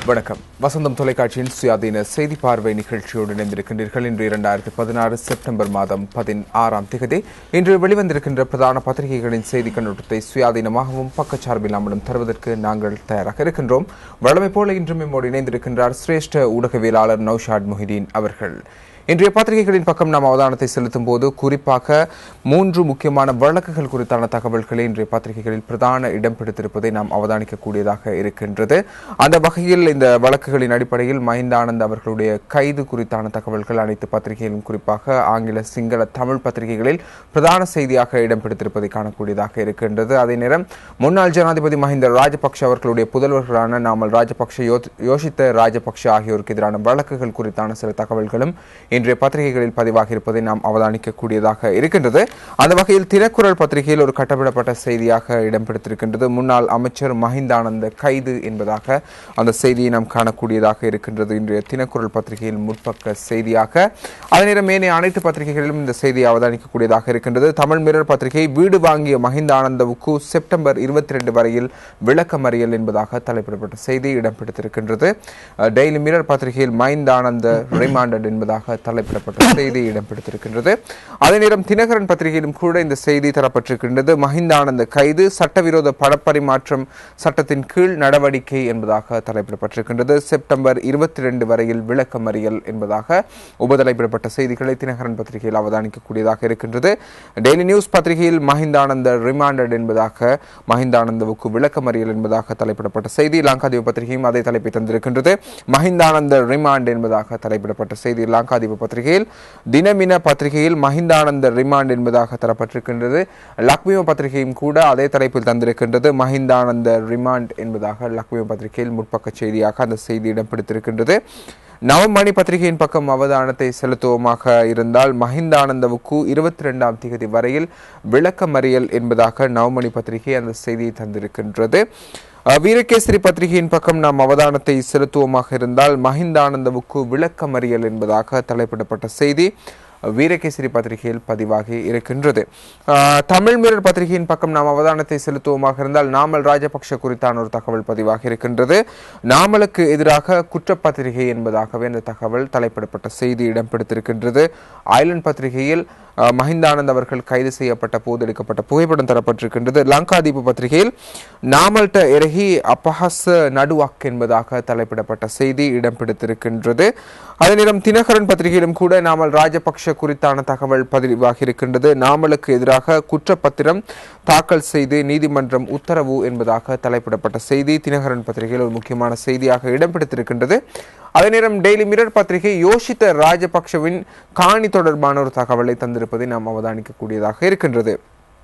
வணக்கம் வசந்தம் தொலைக்காட்சியின் சுயாதீன செய்தி பார்வை நிகழ்ச்சியோடு இணைந்திருக்கின்றீர்கள் இன்று இரண்டாயிரத்தி பதினாறு செப்டம்பர் மாதம் பதினாறாம் திகதி இன்று வெளிவந்திருக்கின்ற பிரதான பத்திரிகைகளின் செய்தி கண்ணோட்டத்தை சுயாதீனமாகவும் பக்கச்சார்பில்லாமலும் தருவதற்கு நாங்கள் தயாராக இருக்கின்றோம் வழமை போல இன்றும் நம்மோடு இணைந்திருக்கின்றார் சிரேஷ்ட ஊடகவியலாளர் நௌஷாட் முஹிதீன் அவர்கள் இன்றைய பத்திரிகைகளின் பக்கம் நாம் அவதானத்தை செலுத்தும் போது குறிப்பாக மூன்று முக்கியமான வழக்குகள் குறித்தான தகவல்களை இன்றைய பத்திரிகைகளில் பிரதான இடம் பிடித்திருப்பதை நாம் அவதானிக்கக்கூடியதாக இருக்கின்றது அந்த வகையில் இந்த வழக்குகளின் அடிப்படையில் மஹிந்தானந்த் அவர்களுடைய கைது குறித்தான தகவல்கள் அனைத்து பத்திரிகைகளிலும் குறிப்பாக ஆங்கில சிங்கள தமிழ் பத்திரிகைகளில் பிரதான செய்தியாக இடம் பிடித்திருப்பதை காணக்கூடியதாக இருக்கின்றது அதே நேரம் முன்னாள் ஜனாதிபதி மஹிந்த ராஜபக்ஷ அவர்களுடைய புதல்வர்களான நாமல் ராஜபக்ஷ யோ- யோசித்த ராஜபக்ஷ ஆகியோருக்கு எதிரான வழக்குகள் குறித்தான சில தகவல்களும் இன்றைய பத்திரிகைகளில் பதிவாக இருப்பதை நாம் அவதானிக்கக்கூடியதாக இருக்கின்றது அந்த வகையில் தினக்குரல் பத்திரிகையில் ஒரு கட்டவிடப்பட்ட செய்தியாக இடம் பிடித்திருக்கின்றது முன்னாள் அமைச்சர் மஹிந்தானந்த கைது என்பதாக அந்த செய்தியை நாம் காணக்கூடியதாக இருக்கின்றது இன்றைய தினக்குரல் பத்திரிகையில் முற்பக்க செய்தியாக அதே நேரம் ஏனைய அனைத்து பத்திரிகைகளிலும் இந்த செய்தியை அவதானிக்கக்கூடியதாக இருக்கின்றது தமிழ் மிரர் பத்திரிகை வீடு வாங்கிய மஹிந்தானந்தவுக்கு செப்டம்பர் இருபத்தி ரெண்டு வரையில் விளக்கமறியல் என்பதாக தலைப்பிடப்பட்ட செய்தி இடம் பிடித்திருக்கின்றது அஹ், டெய்லி மிரர் பத்திரிகையில் மைந்தானந்த ரிமாண்டட் என்பதாக தலைப்பிடப்பட்ட செய்தி இடம் பிடித்திருக்கின்றது அதே நேரம் தினகரன் பத்திரிகையிலும் கூட இந்த செய்தி தரப்பட்டிருக்கின்றது மஹிந்தானந்த கைது சட்டவிரோத பணப்பரிமாற்றம் சட்டத்தின் கீழ் நடவடிக்கை என்பதாக தலைப்பிடப்பட்டிருக்கின்றது செப்டம்பர் இருபத்தி ரெண்டு வரையில் விளக்கமறியல் என்பதாக உபதலைப்பிடப்பட்ட செய்திகளை தினகரன் பத்திரிகையில் அவதானிக்கக்கூடியதாக இருக்கின்றது டெய்லி நியூஸ் பத்திரிகையில் மஹிந்தானந்த ரிமாண்டட் என்பதாக மஹிந்தானந்தவுக்கு விளக்கமறியல் என்பதாக தலைப்பிடப்பட்ட செய்தி லங்காதீப பத்திரிகையும் அதே தலைப்பை தந்திருக்கின்றது மஹிந்தானந்த ரிமாண்ட் என்பதாக தலைப்பிடப்பட்ட செய்தி லங்காதீப பத்திரிகையில் தினமின பத்திரிகையில் மஹிந்தானந்த ரிமாண்ட் என்பதாக தரப்பட்டிருக்கின்றது லக்மியோ பத்திரிகையும் கூட அதே தலைப்பில் தந்திருக்கின்றது மஹிந்தானந்த ரிமாண்ட் என்பதாக லக்மியோ பத்திரிகையில் முற்பக்க செய்தியாக அந்த செய்தி இடம் பிடித்திருக்கின்றது நவமணி பத்திரிகையின் பக்கம் அவதானத்தை செலுத்துவோமாக இருந்தால் மஹிந்தானந்தவுக்கு இருபத்தி ரெண்டாம் தேதி வரையில் விளக்கமறியல் என்பதாக நவமணி பத்திரிகை அந்த செய்தியை தந்திருக்கின்றது அஹ், வீரகேசரி பத்திரிகையின் பக்கம் நாம் அவதானத்தை செலுத்துவோமாக இருந்தால் மஹிந்தானந்தவுக்கு விளக்கமறியல் என்பதாக தலைப்பிடப்பட்ட செய்தி வீரகேசரி பத்திரிகையில் பதிவாகி இருக்கின்றது ஆஹ், தமிழ் மிரர் பத்திரிகையின் பக்கம் நாம் அவதானத்தை செலுத்துவோமாக இருந்தால் நாமல் ராஜபக்ஷ குறித்தான ஒரு தகவல் பதிவாகி இருக்கின்றது நாமலுக்கு எதிராக குற்றப்பத்திரிகை என்பதாகவே அந்த தகவல் தலைப்பிடப்பட்ட செய்தி இடம் பிடித்திருக்கின்றது ஐலண்ட் பத்திரிகையில் ஆஹ், மஹிந்தானந்த் அவர்கள் கைது செய்யப்பட்ட போது எடுக்கப்பட்ட புகைப்படம் தரப்பட்டிருக்கின்றது லங்காதீப பத்திரிகையில் நாமல்ட எரகி அப்பஹஸ் நடுவாக் என்பதாக தலைப்பிடப்பட்ட செய்தி இடம் பிடித்திருக்கின்றது அதே நேரம் தினகரன் பத்திரிகையிலும் கூட நாமல் ராஜபக்ஷ குறித்தான தகவல் பதிவாகி இருக்கின்றது நாமலுக்கு எதிராக குற்றப்பத்திரம் தாக்கல் செய்து நீதிமன்றம் உத்தரவு என்பதாக தலைப்பிடப்பட்ட செய்தி தினகரன் பத்திரிகையில் ஒரு முக்கியமான செய்தியாக இடம் பிடித்திருக்கின்றது அதே நேரம் டெய்லி மிரர் பத்திரிகை யோசித்த ராஜபக்ஷவின் காணி தொடர்பான ஒரு தகவலை தந்திருப்பதை நாம் அவதானிக்கக்கூடியதாக இருக்கின்றது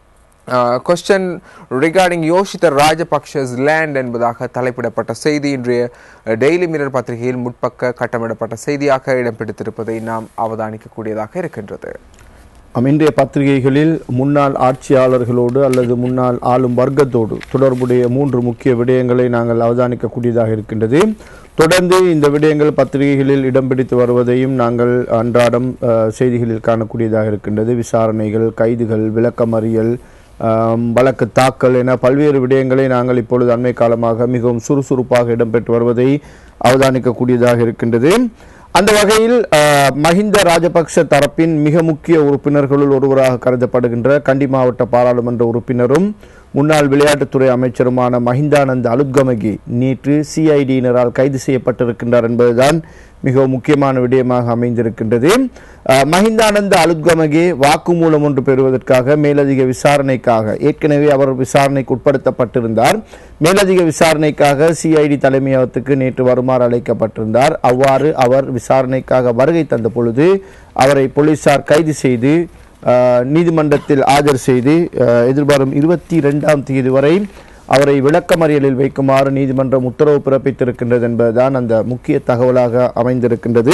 கொஸ்டின் ரிகார்டிங் யோசித்த ராஜபக்ஷஸ் லேண்ட் என்பதாக தலைப்பிடப்பட்ட செய்தி இன்றைய டெய்லி மிரர் பத்திரிகையில் முற்பக்க கட்டமிடப்பட்ட செய்தியாக இடம் பிடித்திருப்பதை நாம் அவதானிக்கக்கூடியதாக இருக்கின்றது ஆம், இன்றைய பத்திரிகைகளில் முன்னாள் ஆட்சியாளர்களோடு அல்லது முன்னாள் ஆளும் வர்க்கத்தோடு தொடர்புடைய மூன்று முக்கிய விடயங்களை நாங்கள் அவதானிக்கக்கூடியதாக இருக்கின்றது தொடர்ந்து இந்த விடயங்கள் பத்திரிகைகளில் இடம் பிடித்து வருவதையும் நாங்கள் அன்றாடம் அஹ், செய்திகளில் காணக்கூடியதாக இருக்கின்றது விசாரணைகள் கைதுகள் விளக்கமறியல் ஆம், வழக்கு தாக்கல் என பல்வேறு விடயங்களை நாங்கள் இப்பொழுது அண்மை காலமாக மிகவும் சுறுசுறுப்பாக இடம்பெற்று வருவதை அவதானிக்கக்கூடியதாக இருக்கின்றது அந்த வகையில் அஹ், மஹிந்த ராஜபக்ஷ தரப்பின் மிக முக்கிய உறுப்பினர்களுள் ஒருவராக கருதப்படுகின்ற கண்டி மாவட்ட பாராளுமன்ற உறுப்பினரும் முன்னாள் விளையாட்டுத்துறை அமைச்சருமான மஹிந்தானந்த் அலுத்கமகி நேற்று சிஐடியினரால் கைது செய்யப்பட்டிருக்கின்றார் என்பதுதான் மிகவும் முக்கியமான விடயமாக அமைந்திருக்கின்றது அஹ், மஹிந்தானந்த அலுத்கமகே வாக்குமூலம் ஒன்று பெறுவதற்காக மேலதிக விசாரணைக்காக ஏற்கனவே அவர் விசாரணைக்கு உட்படுத்தப்பட்டிருந்தார் மேலதிக விசாரணைக்காக சிஐடி தலைமையகத்துக்கு நேற்று வருமாறு அழைக்கப்பட்டிருந்தார் அவ்வாறு அவர் விசாரணைக்காக வருகை தந்த பொழுது அவரை போலீசார் கைது செய்து அஹ், நீதிமன்றத்தில் ஆஜர் செய்து அஹ், எதிர்வரும் இருபத்தி ரெண்டாம் தேதி வரை அவரை விளக்கமறியலில் வைக்குமாறு நீதிமன்றம் உத்தரவு பிறப்பித்திருக்கின்றது என்பதுதான் அந்த முக்கிய தகவலாக அமைந்திருக்கின்றது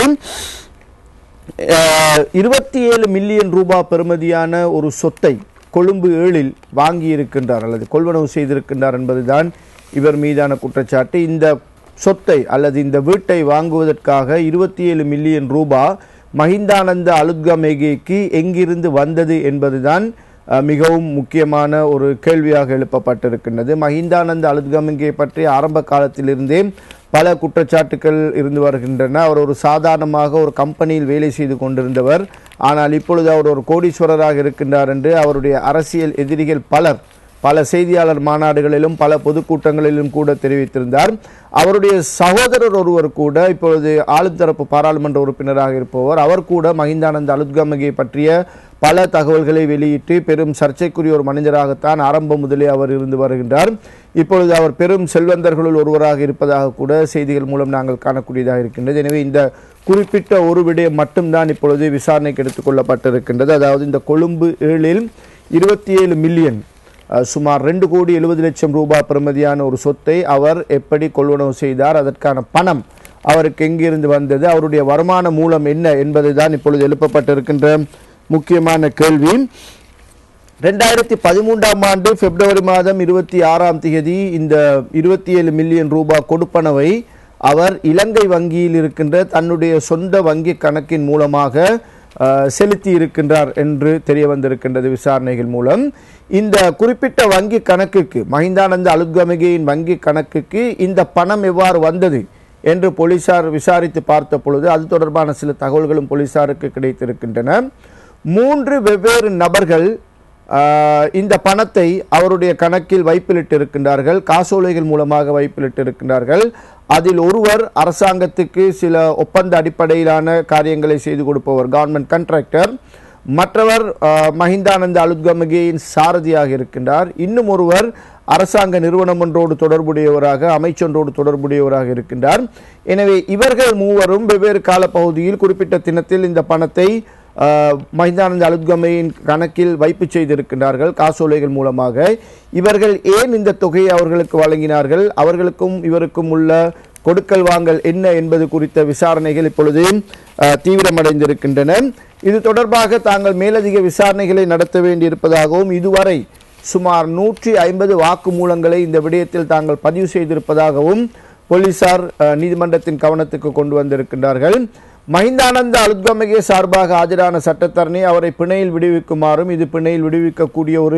இருபத்தி ஏழு மில்லியன் ரூபாய் பெறுமதியான ஒரு சொத்தை கொழும்பு ஏழில் வாங்கியிருக்கின்றார் அல்லது கொள்வனவு செய்திருக்கின்றார் என்பதுதான் இவர் மீதான குற்றச்சாட்டு இந்த சொத்தை அல்லது இந்த வீட்டை வாங்குவதற்காக இருபத்தி ஏழு மில்லியன் ரூபாய் மஹிந்தானந்த அலுத்கமேகிக்கு எங்கிருந்து வந்தது என்பதுதான் அஹ், மிகவும் முக்கியமான ஒரு கேள்வியாக எழுப்பப்பட்டிருக்கின்றது மஹிந்தானந்த அலுத்கமங்கே பற்றி ஆரம்ப காலத்திலிருந்தே பல குற்றச்சாட்டுகள் இருந்து வருகின்றன அவர் ஒரு சாதாரணமாக ஒரு கம்பெனியில் வேலை செய்து கொண்டிருந்தவர் ஆனால் இப்பொழுது அவர் ஒரு கோடீஸ்வரராக இருக்கின்றார் என்று அவருடைய அரசியல் எதிரிகள் பலர் பல செய்தியாளர் மாநாடுகளிலும் பல பொதுக்கூட்டங்களிலும் கூட தெரிவித்திருந்தார் அவருடைய சகோதரர் ஒருவர் கூட இப்பொழுது ஆளும் தரப்பு பாராளுமன்ற உறுப்பினராக இருப்பவர் அவர் கூட மஹிந்தானந்த அலுத்கமகை பற்றிய பல தகவல்களை வெளியிட்டு பெரும் சர்ச்சைக்குரிய ஒரு மனிதராகத்தான் ஆரம்பம் முதலே அவர் இருந்து வருகின்றார் இப்பொழுது அவர் பெரும் செல்வந்தர்களுள் ஒருவராக இருப்பதாக கூட செய்திகள் மூலம் நாங்கள் காணக்கூடியதாக இருக்கின்றது எனவே இந்த குறிப்பிட்ட ஒரு விடயம் மட்டும்தான் இப்பொழுது விசாரணைக்கு எடுத்துக்கொள்ளப்பட்டிருக்கின்றது அதாவது இந்த கொழும்பு ஏழில் இருபத்தி ஏழு மில்லியன் அஹ், சுமார் ரெண்டு கோடி எழுபது லட்சம் ரூபாய் பெறுமதியான ஒரு சொத்தை அவர் எப்படி கொள்வனவு செய்தார் அதற்கான பணம் அவருக்கு எங்கிருந்து வந்தது அவருடைய வருமான மூலம் என்ன என்பதை தான் இப்பொழுது எழுப்பப்பட்டிருக்கின்ற முக்கியமான கேள்வி ரெண்டாயிரத்தி பதிமூன்றாம் ஆண்டு பிப்ரவரி மாதம் இருபத்தி ஆறாம் தேதி இந்த இருபத்தி ஏழு மில்லியன் ரூபாய் கொடுப்பனவை அவர் இலங்கை வங்கியில் இருக்கின்ற தன்னுடைய சொந்த வங்கி கணக்கின் மூலமாக அஹ், செலுத்தி இருக்கின்றார் என்று தெரிய வந்திருக்கின்றது விசாரணைகள் மூலம் இந்த குறிப்பிட்ட வங்கி கணக்குக்கு மஹிந்தானந்த அலுத்கமிகையின் வங்கி கணக்குக்கு இந்த பணம் எவ்வாறு வந்தது என்று போலீசார் விசாரித்து பார்த்த பொழுது அது தொடர்பான சில தகவல்களும் போலீசாருக்கு கிடைத்திருக்கின்றன மூன்று வெவ்வேறு நபர்கள் ஆஹ், இந்த பணத்தை அவருடைய கணக்கில் வைப்பிலிட்டு இருக்கின்றார்கள் காசோலைகள் மூலமாக வைப்பிலிட்டு இருக்கின்றார்கள் அதில் ஒருவர் அரசாங்கத்துக்கு சில ஒப்பந்த அடிப்படையிலான காரியங்களை செய்து கொடுப்பவர் கவர்மெண்ட் கான்ட்ராக்டர் மற்றவர் ஆஹ், மஹிந்தானந்த அலுத்கமகேயின் சாரதியாக இருக்கின்றார் இன்னும் ஒருவர் அரசாங்க நிறுவனம் ஒன்றோடு தொடர்புடையவராக அமைச்சொன்றோடு தொடர்புடையவராக இருக்கின்றார் எனவே இவர்கள் மூவரும் வெவ்வேறு காலப்பகுதியில் குறிப்பிட்ட தினத்தில் இந்த பணத்தை ஆஹ், மஹிந்தானந்த அலுத்கமையின் கணக்கில் வைப்பு செய்திருக்கின்றார்கள் காசோலைகள் மூலமாக இவர்கள் ஏன் இந்த தொகையை அவர்களுக்கு வழங்கினார்கள் அவர்களுக்கும் இவருக்கும் உள்ள கொடுக்கல் வாங்கல் என்ன என்பது குறித்த விசாரணைகள் இப்பொழுது ஆஹ், தீவிரமடைந்திருக்கின்றன இது தொடர்பாக தாங்கள் மேலதிக விசாரணைகளை நடத்த வேண்டியிருப்பதாகவும் இதுவரை சுமார் நூற்றி ஐம்பது வாக்குமூலங்களை இந்த விடயத்தில் தாங்கள் பதிவு செய்திருப்பதாகவும் போலீசார் அஹ், நீதிமன்றத்தின் கவனத்துக்கு கொண்டு வந்திருக்கின்றார்கள் மஹிந்தானந்த அலுத்கமகே சார்பாக ஆஜரான சட்டத்தரணி அவரை பிணையில் விடுவிக்குமாறும் இது பிணையில் விடுவிக்கக்கூடிய ஒரு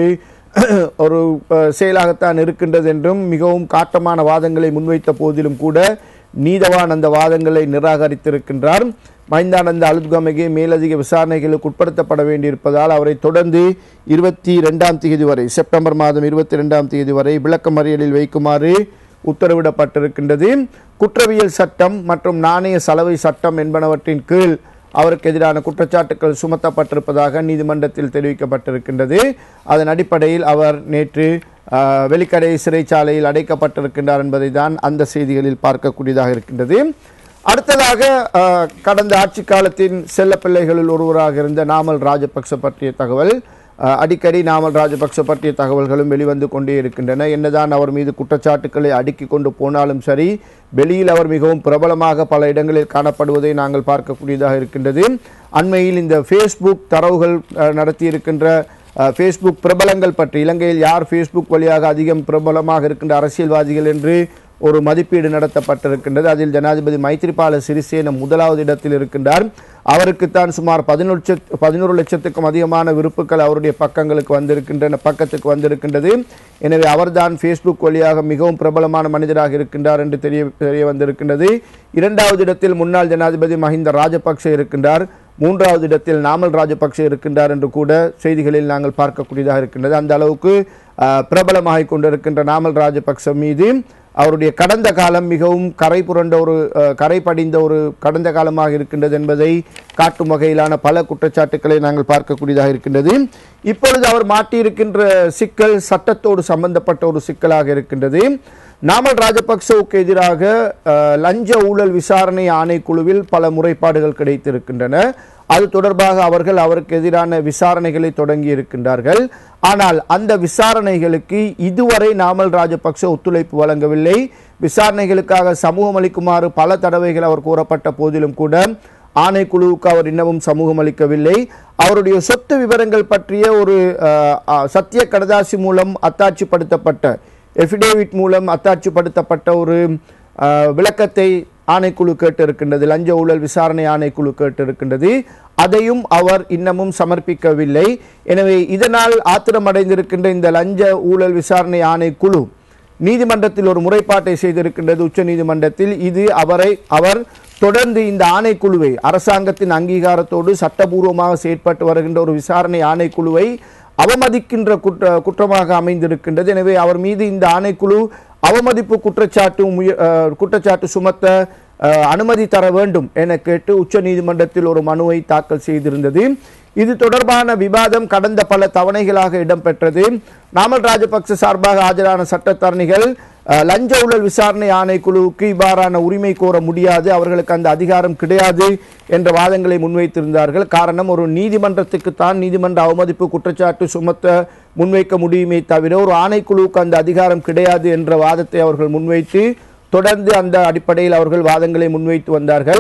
ஒரு அஹ், செயலாகத்தான் இருக்கின்றது என்றும் மிகவும் காட்டமான வாதங்களை முன்வைத்த போதிலும் கூட நீதவான் அந்த வாதங்களை நிராகரித்திருக்கின்றார் மைந்தானந்த அலுத்கமகே மேலதிக விசாரணைகளுக்கு உட்படுத்தப்பட வேண்டியிருப்பதால் அவரை தொடர்ந்து இருபத்தி ரெண்டாம் தேதி வரை செப்டம்பர் மாதம் இருபத்தி ரெண்டாம் தேதி வரை விளக்கமறியலில் வைக்குமாறு உத்தரவிடப்பட்டிருக்கின்றது குற்றவியல் சட்டம் மற்றும் நாணய சலவை சட்டம் என்பனவற்றின் கீழ் அவருக்கு எதிரான குற்றச்சாட்டுகள் சுமத்தப்பட்டிருப்பதாக நீதிமன்றத்தில் தெரிவிக்கப்பட்டிருக்கின்றது அதன் அடிப்படையில் அவர் நேற்று ஆஹ், வெலிக்கடை சிறைச்சாலையில் அடைக்கப்பட்டிருக்கின்றார் என்பதை தான் அந்த செய்திகளில் பார்க்கக்கூடியதாக இருக்கின்றது அடுத்ததாக ஆஹ், கடந்த ஆட்சி காலத்தின் செல்ல பிள்ளைகளில் ஒருவராக இருந்த நாமல் ராஜபக்ச பற்றிய தகவல் ஆஹ், அடிக்கடி நாமல் ராஜபக்ச பற்றிய தகவல்களும் வெளிவந்து கொண்டே இருக்கின்றன என்னதான் அவர் மீது குற்றச்சாட்டுக்களை அடுக்கி கொண்டு போனாலும் சரி வெளியில் அவர் மிகவும் பிரபலமாக பல இடங்களில் காணப்படுவதை நாங்கள் பார்க்கக்கூடியதாக இருக்கின்றது அண்மையில் இந்த ஃபேஸ்புக் தரவுகள் ஆஹ், நடத்தியிருக்கின்ற அஹ், ஃபேஸ்புக் பிரபலங்கள் பற்றி இலங்கையில் யார் ஃபேஸ்புக் வழியாக அதிகம் பிரபலமாக இருக்கின்ற அரசியல்வாதிகள் என்று ஒரு மதிப்பீடு நடத்தப்பட்டிருக்கின்றது அதில் ஜனாதிபதி மைத்ரிபால சிறிசேன முதலாவது இடத்தில் இருக்கின்றார் அவருக்குத்தான் சுமார் பதினொரு லட்சத்து பதினோரு லட்சத்துக்கும் அதிகமான விருப்புகள் அவருடைய பக்கங்களுக்கு வந்திருக்கின்றன பக்கத்துக்கு வந்திருக்கின்றது எனவே அவர்தான் ஃபேஸ்புக் வழியாக மிகவும் பிரபலமான மனிதராக இருக்கின்றார் என்று தெரிய தெரிய வந்திருக்கின்றது இரண்டாவது இடத்தில் முன்னாள் ஜனாதிபதி மஹிந்த ராஜபக்ஷ இருக்கின்றார் மூன்றாவது இடத்தில் நாமல் ராஜபக்ஷ இருக்கின்றார் என்று கூட செய்திகளில் நாங்கள் பார்க்கக்கூடியதாக இருக்கின்றது அந்த அளவுக்கு அஹ், பிரபலமாகிக் கொண்டிருக்கின்ற நாமல் ராஜபக்ஷ மீது அவருடைய கடந்த காலம் மிகவும் கரை புரண்ட ஒரு அஹ், கரை படிந்த ஒரு கடந்த காலமாக இருக்கின்றது என்பதை காட்டும் வகையிலான பல குற்றச்சாட்டுக்களை நாங்கள் பார்க்கக்கூடியதாக இருக்கின்றது இப்பொழுது அவர் மாட்டியிருக்கின்ற சிக்கல் சட்டத்தோடு சம்பந்தப்பட்ட ஒரு சிக்கலாக இருக்கின்றது நாமல் ராஜபக்சவுக்கு எதிராக அஹ், லஞ்ச ஊழல் விசாரணை ஆணைக்குழுவில் பல முறைப்பாடுகள் கிடைத்திருக்கின்றன அது தொடர்பாக அவர்கள் அவருக்கு எதிரான விசாரணைகளை தொடங்கி இருக்கின்றார்கள் ஆனால் அந்த விசாரணைகளுக்கு இதுவரை நாமல் ராஜபக்ச ஒத்துழைப்பு வழங்கவில்லை விசாரணைகளுக்காக சமூகம் அளிக்குமாறு பல தடவைகள் அவர் கூறப்பட்ட போதிலும் கூட ஆணைக்குழுவுக்கு அவர் இன்னமும் சமூகம் அளிக்கவில்லை அவருடைய சொத்து விவரங்கள் பற்றிய ஒரு அஹ், அஹ், சத்திய கடதாசி மூலம் அத்தாட்சிப்படுத்தப்பட்ட எஃபிடேவிட் மூலம் அத்தாட்சிப்படுத்தப்பட்ட ஒரு அஹ், விளக்கத்தை ஆணைக்குழு கேட்டு இருக்கின்றது லஞ்ச ஊழல் விசாரணை ஆணைக்குழு கேட்டு இருக்கின்றது அதையும் அவர் இன்னமும் சமர்ப்பிக்கவில்லை எனவே இதனால் ஆத்திரமடைந்திருக்கின்ற இந்த லஞ்ச ஊழல் விசாரணை ஆணைக்குழு நீதிமன்றத்தில் ஒரு முறைப்பாட்டை செய்திருக்கின்றது உச்ச நீதிமன்றத்தில் இது அவரை அவர் தொடர்ந்து இந்த ஆணைக்குழுவை அரசாங்கத்தின் அங்கீகாரத்தோடு சட்டபூர்வமாக செயற்பட்டு வருகின்ற ஒரு விசாரணை ஆணைக்குழுவை அவமதிக்கின்ற குற்ற குற்றமாக அமைந்திருக்கின்றது எனவே அவர் மீது இந்த ஆணைக்குழு அவமதிப்பு குற்றச்சாட்டு முய- அஹ், குற்றச்சாட்டு சுமத்த அஹ், அனுமதி தர வேண்டும் என கேட்டு உச்ச நீதிமன்றத்தில் ஒரு மனுவை தாக்கல் செய்திருந்தது இது தொடர்பான விவாதம் கடந்த பல தவணைகளாக இடம்பெற்றது நாமல் ராஜபக்ச சார்பாக ஆஜரான சட்டத்தரணிகள் அஹ், லஞ்ச ஊழல் விசாரணை ஆணைக்குழுவுக்கு இவ்வாறான உரிமை கோர முடியாது அவர்களுக்கு அந்த அதிகாரம் கிடையாது என்ற வாதங்களை முன்வைத்திருந்தார்கள் காரணம் ஒரு நீதிமன்றத்துக்கு தான் நீதிமன்ற அவமதிப்பு குற்றச்சாட்டு சுமத்த முன்வைக்க முடியுமே தவிர ஒரு ஆணைக்குழுவுக்கு அந்த அதிகாரம் கிடையாது என்ற வாதத்தை அவர்கள் முன்வைத்து தொடர்ந்து அந்த அடிப்படையில் அவர்கள் வாதங்களை முன்வைத்து வந்தார்கள்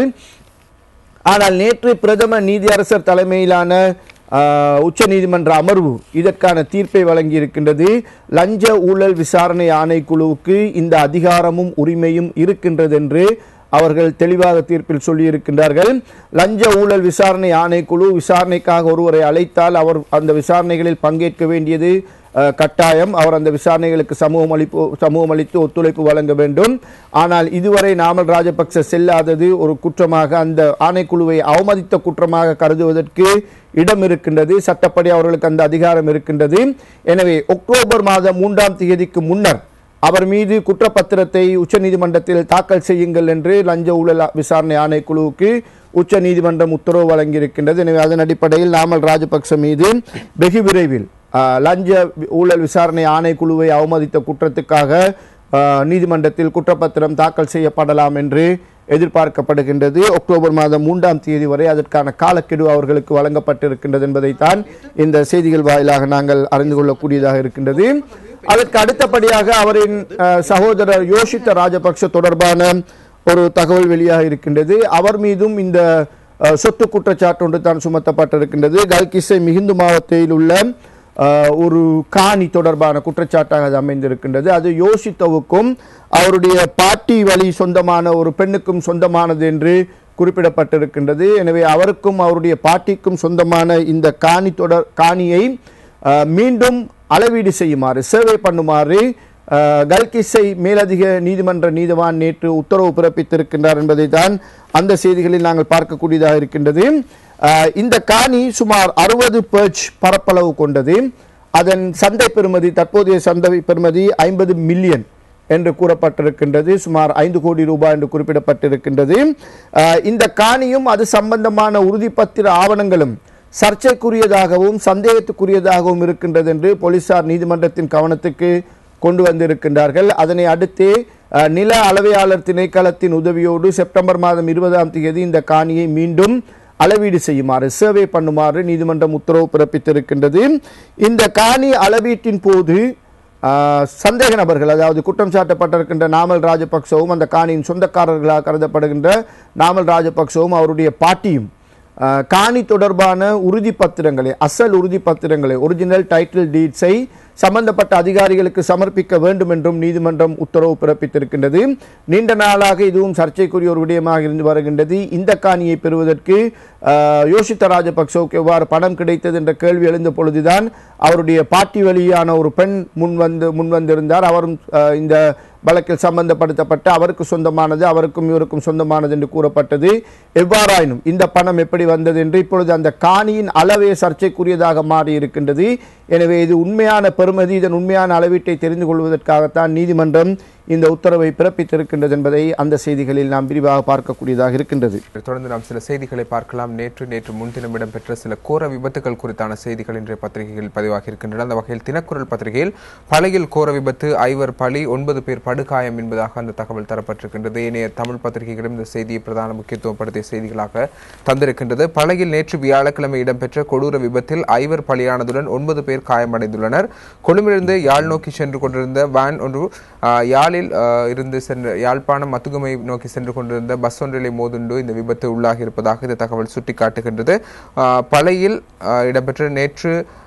ஆனால் நேற்று பிரதம நீதியரசர் தலைமையிலான ஆஹ், உச்ச நீதிமன்ற அமர்வு இதற்கான தீர்ப்பை வழங்கியிருக்கின்றது லஞ்ச ஊழல் விசாரணை ஆணைக்குழுவுக்கு இந்த அதிகாரமும் உரிமையும் இருக்கின்றது என்று அவர்கள் தெளிவாக தீர்ப்பில் சொல்லியிருக்கின்றார்கள் லஞ்ச ஊழல் விசாரணை ஆணைக்குழு விசாரணைக்காக ஒருவரை அழைத்தால் அவர் அந்த விசாரணைகளில் பங்கேற்க வேண்டியது அஹ், கட்டாயம் அவர் அந்த விசாரணைகளுக்கு சமூகம் அளிப்பு சமூகம் அளித்து ஒத்துழைப்பு வழங்க வேண்டும் ஆனால் இதுவரை நாமல் ராஜபக்ச செல்லாதது ஒரு குற்றமாக அந்த ஆணைக்குழுவை அவமதித்த குற்றமாக கருதுவதற்கு இடம் இருக்கின்றது சட்டப்படி அவர்களுக்கு அந்த அதிகாரம் இருக்கின்றது எனவே அக்டோபர் மாதம் மூன்றாம் தேதிக்கு முன்னர் அவர் மீது குற்றப்பத்திரத்தை உச்சநீதிமன்றத்தில் தாக்கல் செய்யுங்கள் என்று லஞ்ச ஊழல் விசாரணை ஆணைக்குழுவுக்கு உச்ச நீதிமன்றம் உத்தரவு வழங்கியிருக்கின்றது எனவே அதன் அடிப்படையில் நாமல் ராஜபக்ச மீது வெகு விரைவில் ஆஹ், லஞ்ச ஊழல் விசாரணை ஆணைக்குழுவை அவமதித்த குற்றத்துக்காக ஆஹ், நீதிமன்றத்தில் குற்றப்பத்திரம் தாக்கல் செய்யப்படலாம் என்று எதிர்பார்க்கப்படுகின்றது அக்டோபர் மாதம் மூன்றாம் தேதி வரை அதற்கான காலக்கெடு அவர்களுக்கு வழங்கப்பட்டிருக்கின்றது என்பதைத்தான் இந்த செய்திகள் வாயிலாக நாங்கள் அறிந்து கொள்ளக்கூடியதாக இருக்கின்றது அதற்கு அடுத்தபடியாக அவரின் அஹ், சகோதரர் யோஷித்த ராஜபக்ஷ தொடர்பான ஒரு தகவல் வெளியாக இருக்கின்றது அவர் மீதும் இந்த அஹ், சொத்து குற்றச்சாட்டு ஒன்று தான் சுமத்தப்பட்டிருக்கின்றது கல்கிசை மிகுந்து மாவட்டத்தில் உள்ள அஹ், ஒரு காணி தொடர்பான குற்றச்சாட்டாக அது அமைந்திருக்கின்றது அது யோசித்தவுக்கும் அவருடைய பாட்டி வழி சொந்தமான ஒரு பெண்ணுக்கும் சொந்தமானது என்று குறிப்பிடப்பட்டிருக்கின்றது எனவே அவருக்கும் அவருடைய பாட்டிக்கும் சொந்தமான இந்த காணி தொடர் காணியை அஹ், மீண்டும் அளவீடு செய்யுமாறு சர்வே பண்ணுமாறு அஹ், கல்கிஸ்ஸை மேலதிக நீதிமன்ற நீதிவான் நேற்று உத்தரவு பிறப்பித்திருக்கின்றார் என்பதை தான் அந்த செய்திகளில் நாங்கள் பார்க்கக்கூடியதாக இருக்கின்றது அஹ், இந்த காணி சுமார் அறுபது பெர்ச் பரப்பளவு கொண்டது அதன் சந்தை பெறுமதி தற்போதைய சந்தை பெறுமதி ஐம்பது மில்லியன் என்று கூறப்பட்டிருக்கின்றது சுமார் ஐந்து கோடி ரூபாய் என்று குறிப்பிடப்பட்டிருக்கின்றது அஹ், இந்த காணியும் அது சம்பந்தமான உறுதிப்பத்திர ஆவணங்களும் சர்ச்சைக்குரியதாகவும் சந்தேகத்துக்குரியதாகவும் இருக்கின்றது என்று போலீசார் நீதிமன்றத்தின் கவனத்துக்கு கொண்டு வந்திருக்கின்றார்கள் அதனை அடுத்தே அஹ், நில அளவையாளர் திணைக்களத்தின் உதவியோடு செப்டம்பர் மாதம் இருபதாம் தேதி இந்த காணியை மீண்டும் அளவீடு செய்யுமாறு சர்வே பண்ணுமாறு நீதிமன்றம் உத்தரவு பிறப்பித்திருக்கின்றது இந்த காணி அளவீட்டின் போது ஆஹ், சந்தேக நபர்கள் அதாவது குற்றம் சாட்டப்பட்டிருக்கின்ற நாமல் ராஜபக்சவும் அந்த காணியின் சொந்தக்காரர்களாக கருதப்படுகின்ற நாமல் ராஜபக்சவும் அவருடைய பாட்டியும் ஆஹ், காணி தொடர்பான உறுதிப்பத்திரங்களை அசல் உறுதிப்பத்திரங்களை ஒரிஜினல் டைட்டில் டீட்ஸை சம்பந்தப்பட்ட அதிகாரிகளுக்கு சமர்ப்பிக்க வேண்டும் என்றும் நீதிமன்றம் உத்தரவு பிறப்பித்திருக்கின்றது நீண்ட நாளாக இதுவும் சர்ச்சைக்குரிய ஒரு விடயமாக இருந்து வருகின்றது இந்த காணியை பெறுவதற்கு ஆஹ், யோசித்த ராஜபக்சவுக்கு எவ்வாறு பணம் கிடைத்தது என்ற கேள்வி எழுந்த பொழுதுதான் அவருடைய பாட்டி வழியான ஒரு பெண் முன் வந்து முன் வந்திருந்தார் அவரும் ஆஹ், இந்த வழக்கில் சம்பந்தப்படுத்தப்பட்டு அவருக்கு சொந்தமானது அவருக்கும் இவருக்கும் சொந்தமானது என்று கூறப்பட்டது எவ்வாறாயினும் இந்த பணம் எப்படி வந்தது என்று இப்பொழுது அந்த காணியின் அளவே சர்ச்சைக்குரியதாக மாறி இருக்கின்றது எனவே இது உண்மையான பெறுமதி இதன் உண்மையான அளவீட்டை தெரிந்து கொள்வதற்காகத்தான் நீதிமன்றம் இந்த உத்தரவை பிறப்பித்திருக்கின்றது என்பதை அந்த செய்திகளில் நாம் விரிவாக பார்க்கக்கூடியதாக இருக்கின்றது தொடர்ந்து நாம் சில செய்திகளை பார்க்கலாம் நேற்று நேற்று முன்தினம் இடம்பெற்ற சில கோர விபத்துகள் குறித்தான செய்திகள் இன்றைய பத்திரிகைகளில் பதிவாகி இருக்கின்றன அந்த வகையில் தினக்குரல் பத்திரிகையில் பழையில் கோர விபத்து ஐவர் பலி ஒன்பது பேர் படுகாயம் என்பதாக அந்த தகவல் தரப்பட்டிருக்கின்றது ஏனைய தமிழ் பத்திரிகைகளும் இந்த செய்தியை பிரதான முக்கியத்துவப்படுத்திய செய்திகளாக தந்திருக்கின்றது பழையில் நேற்று வியாழக்கிழமை இடம்பெற்ற கொடூர விபத்தில் ஐவர் பலியானதுடன் ஒன்பது பேர் காயமடைந்துள்ளனர் கொழும்பிலிருந்து யாழ் நோக்கி சென்று கொண்டிருந்த வேன் ஒன்று ஆஹ், யாழில் ஆஹ், இருந்து சென்ற யாழ்ப்பாணம் மத்துகுமை நோக்கி சென்று கொண்டிருந்த பஸ் ஒன்றிலே மோதுண்டு இந்த விபத்து உள்ளாகி இருப்பதாக இந்த தகவல் சுட்டிக்காட்டுகின்றது ஆஹ், பழையில் ஆஹ், இடம்பெற்ற நேற்று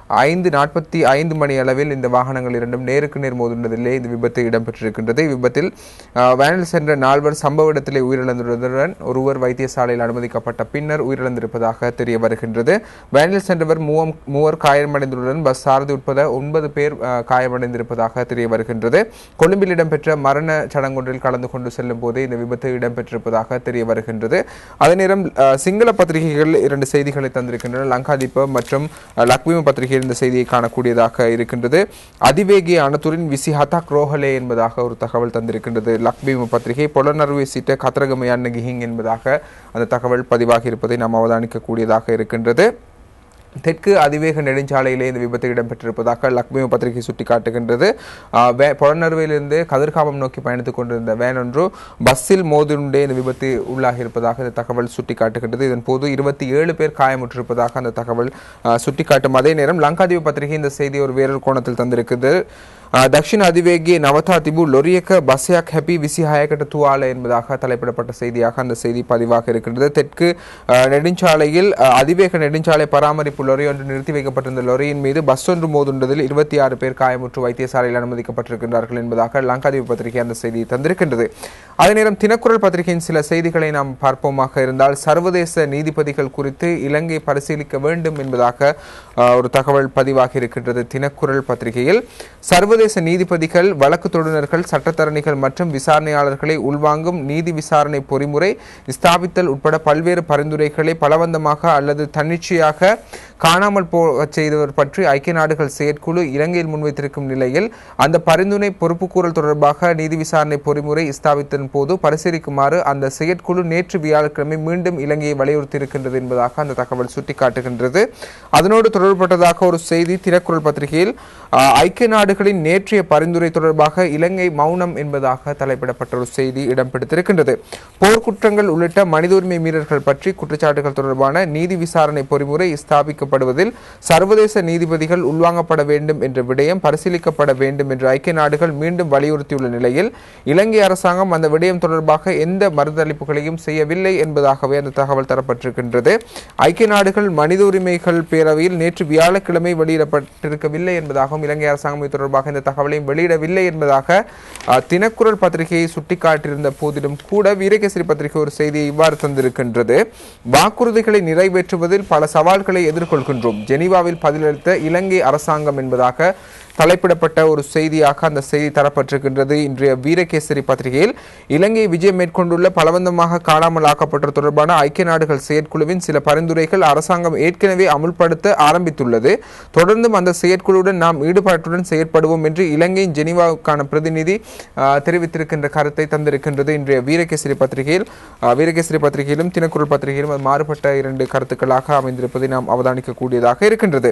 ஐந்து நாற்பத்தி ஐந்து மணி அளவில் இந்த வாகனங்கள் இரண்டும் நேருக்கு நேர் மோதுனதிலே இந்த விபத்து இடம்பெற்றிருக்கின்றது இவ்விபத்தில் அஹ், வேனில் சென்ற நால்வர் சம்பவ இடத்திலே உயிரிழந்துள்ளதுடன் ஒருவர் வைத்தியசாலையில் அனுமதிக்கப்பட்ட பின்னர் உயிரிழந்திருப்பதாக தெரிய வருகின்றது வேனில் சென்றவர் மூவம் மூவர் காயமடைந்துள்ளதுடன் பஸ் சாரதி உட்பட ஒன்பது பேர் அஹ், காயமடைந்திருப்பதாக தெரிய வருகின்றது கொழும்பில் இடம்பெற்ற மரண சடங்கொன்றில் கலந்து கொண்டு செல்லும் போதே இந்த விபத்து இடம்பெற்றிருப்பதாக தெரிய வருகின்றது அதே நேரம் அஹ், சிங்கள பத்திரிகைகள் இரண்டு செய்திகளை தந்திருக்கின்றன லங்காதீப மற்றும் அஹ், லக்விம பத்திரிகையில் இந்த செய்தியை காணக்கூடியதாக இருக்கின்றது அதிவேகிய அணத்துரின் விசி ஹதாக் ரோஹலே என்பதாக ஒரு தகவல் தந்திருக்கின்றது லக்பீம பத்திரிகை பொலனர்வே சீட்ட கத்திரகமையான கிஹிங் என்பதாக அந்த தகவல் பதிவாகி இருப்பதை நாம் அவதானிக்கக்கூடியதாக இருக்கின்றது தெற்கு அதிவேக நெடுஞ்சாலையிலே இந்த விபத்து இடம்பெற்றிருப்பதாக லக்ஷ்மி பத்திரிகை சுட்டிக்காட்டுகின்றது ஆஹ் வே- புலனறுவையிலிருந்து கதிர்காமம் நோக்கி பயணித்துக் கொண்டிருந்த வேன் ஒன்று பஸ்ஸில் மோதிருண்டே இந்த விபத்து உள்ளாகி இருப்பதாக இந்த தகவல் சுட்டிக்காட்டுகின்றது இதன் போது இருபத்தி ஏழு பேர் காயமுற்றிருப்பதாக அந்த தகவல் ஆஹ் சுட்டிக்காட்டும் அதே நேரம் லங்காதீவு பத்திரிகை இந்த செய்தி ஒரு வேறொரு கோணத்தில் தந்திருக்குது ஆஹ் தக்ஷிண அதிவேகி நவதா திபு லொரியக்க பஸ்யாக் ஹெப்பி விசிஹாயக்கட்ட துவால என்பதாக தலைப்பிடப்பட்ட செய்தியாக அந்த செய்தி பதிவாக இருக்கின்றது தெற்கு ஆஹ் நெடுஞ்சாலையில் ஆஹ் அதிவேக நெடுஞ்சாலை பராமரிப்பு லொரி ஒன்று நிறுத்தி வைக்கப்பட்டிருந்த லொரியின் மீது பஸ் ஒன்று மோதுண்டதில் இருபத்தி ஆறு பேர் காயமுற்று வைத்தியசாலையில் அனுமதிக்கப்பட்டிருக்கின்றார்கள் என்பதாக லங்காதீவு பத்திரிகை அந்த செய்தி தந்திருக்கின்றது அதே நேரம் தினக்குரல் பத்திரிகையின் சில செய்திகளை நாம் பார்ப்போமாக இருந்தால் சர்வதேச நீதிபதிகள் குறித்து இலங்கை பரிசீலிக்க வேண்டும் என்பதாக ஆஹ், ஒரு தகவல் பதிவாகி இருக்கின்றது தினக்குரல் பத்திரிகையில் சர்வதேச நீதிபதிகள் வழக்கு தொடுநர்கள் சட்டத்தரணிகள் மற்றும் விசாரணையாளர்களை உள்வாங்கும் நீதி விசாரணை பொறிமுறை ஸ்தாபித்தல் உட்பட பல்வேறு பரிந்துரைகளை பலவந்தமாக அல்லது தன்னிச்சையாக காணாமல் போகச் செய்தவர் பற்றி ஐக்கிய நாடுகள் செயற்குழு இலங்கையில் முன்வைத்திருக்கும் நிலையில் அந்த பரிந்துரை பொறுப்புக்கூறல் தொடர்பாக நீதி விசாரணை பொறிமுறை ஸ்தாபித்தன் போது பரிசீலிக்குமாறு அந்த செயற்குழு நேற்று வியாழக்கிழமை மீண்டும் இலங்கையை வலியுறுத்தியிருக்கின்றது என்பதாக அந்த தகவல் சுட்டிக்காட்டுகின்றது அதனோடு தொடர்பட்டதாக ஒரு செய்தி தினக்குரல் பத்திரிகையில் ஆஹ், ஐக்கிய நாடுகளின் நேற்றைய பரிந்துரை தொடர்பாக இலங்கை மௌனம் என்பதாக தலைப்பிடப்பட்ட ஒரு செய்தி இடம்பெடுத்திருக்கின்றது போர்க்குற்றங்கள் உள்ளிட்ட மனித உரிமை மீறல்கள் பற்றி குற்றச்சாட்டுகள் தொடர்பான நீதி விசாரணை பொறிமுறை ஸ்தாபிக்கப்படுவதில் சர்வதேச நீதிபதிகள் உள்வாங்கப்பட வேண்டும் என்ற விடயம் பரிசீலிக்கப்பட வேண்டும் என்று ஐக்கிய நாடுகள் மீண்டும் வலியுறுத்தியுள்ள நிலையில் இலங்கை அரசாங்கம் அந்த விடயம் தொடர்பாக எந்த மறுதளிப்புகளையும் செய்யவில்லை என்பதாகவே அந்த தகவல் தரப்பட்டிருக்கின்றது ஐக்கிய நாடுகள் மனித உரிமைகள் பேரவையில் நேற்று வியாழக்கிழமை வெளியிடப்பட்டிருக்கவில்லை என்பதாகவும் இலங்கை அரசாங்கம் இது தொடர்பாக இந்த தகவலையும் வெளியிடவில்லை என்பதாக அஹ், தினக்குரல் பத்திரிகையை சுட்டிக்காட்டியிருந்த போதிலும் கூட வீரகேசரி பத்திரிகை ஒரு செய்தியை இவ்வாறு தந்திருக்கின்றது வாக்குறுதிகளை நிறைவேற்றுவதில் பல சவால்களை எதிர்கொள்கின்றோம் ஜெனீவாவில் பதிலளித்த இலங்கை அரசாங்கம் என்பதாக தலைப்பிடப்பட்ட ஒரு செய்தியாக அந்த செய்தி தரப்பட்டிருக்கின்றது இன்றைய வீரகேசரி பத்திரிகையில் இலங்கை விஜயம் மேற்கொண்டுள்ள பலவந்தமாக காணாமல் ஆக்கப்பட்ட தொடர்பான ஐக்கிய நாடுகள் செயற்குழுவின் சில பரிந்துரைகள் அரசாங்கம் ஏற்கனவே அமுல்படுத்த ஆரம்பித்துள்ளது தொடர்ந்தும் அந்த செயற்குழுவுடன் நாம் ஈடுபாட்டுடன் செயற்படுவோம் என்று இலங்கையின் ஜெனீவாவுக்கான பிரதிநிதி ஆஹ், தெரிவித்திருக்கின்ற கருத்தை தந்திருக்கின்றது இன்றைய வீரகேசரி பத்திரிகையில் ஆஹ், வீரகேசரி பத்திரிகையிலும் தினக்குரல் பத்திரிகையிலும் அது மாறுபட்ட இரண்டு கருத்துக்களாக அமைந்திருப்பதை நாம் அவதானிக்கக்கூடியதாக இருக்கின்றது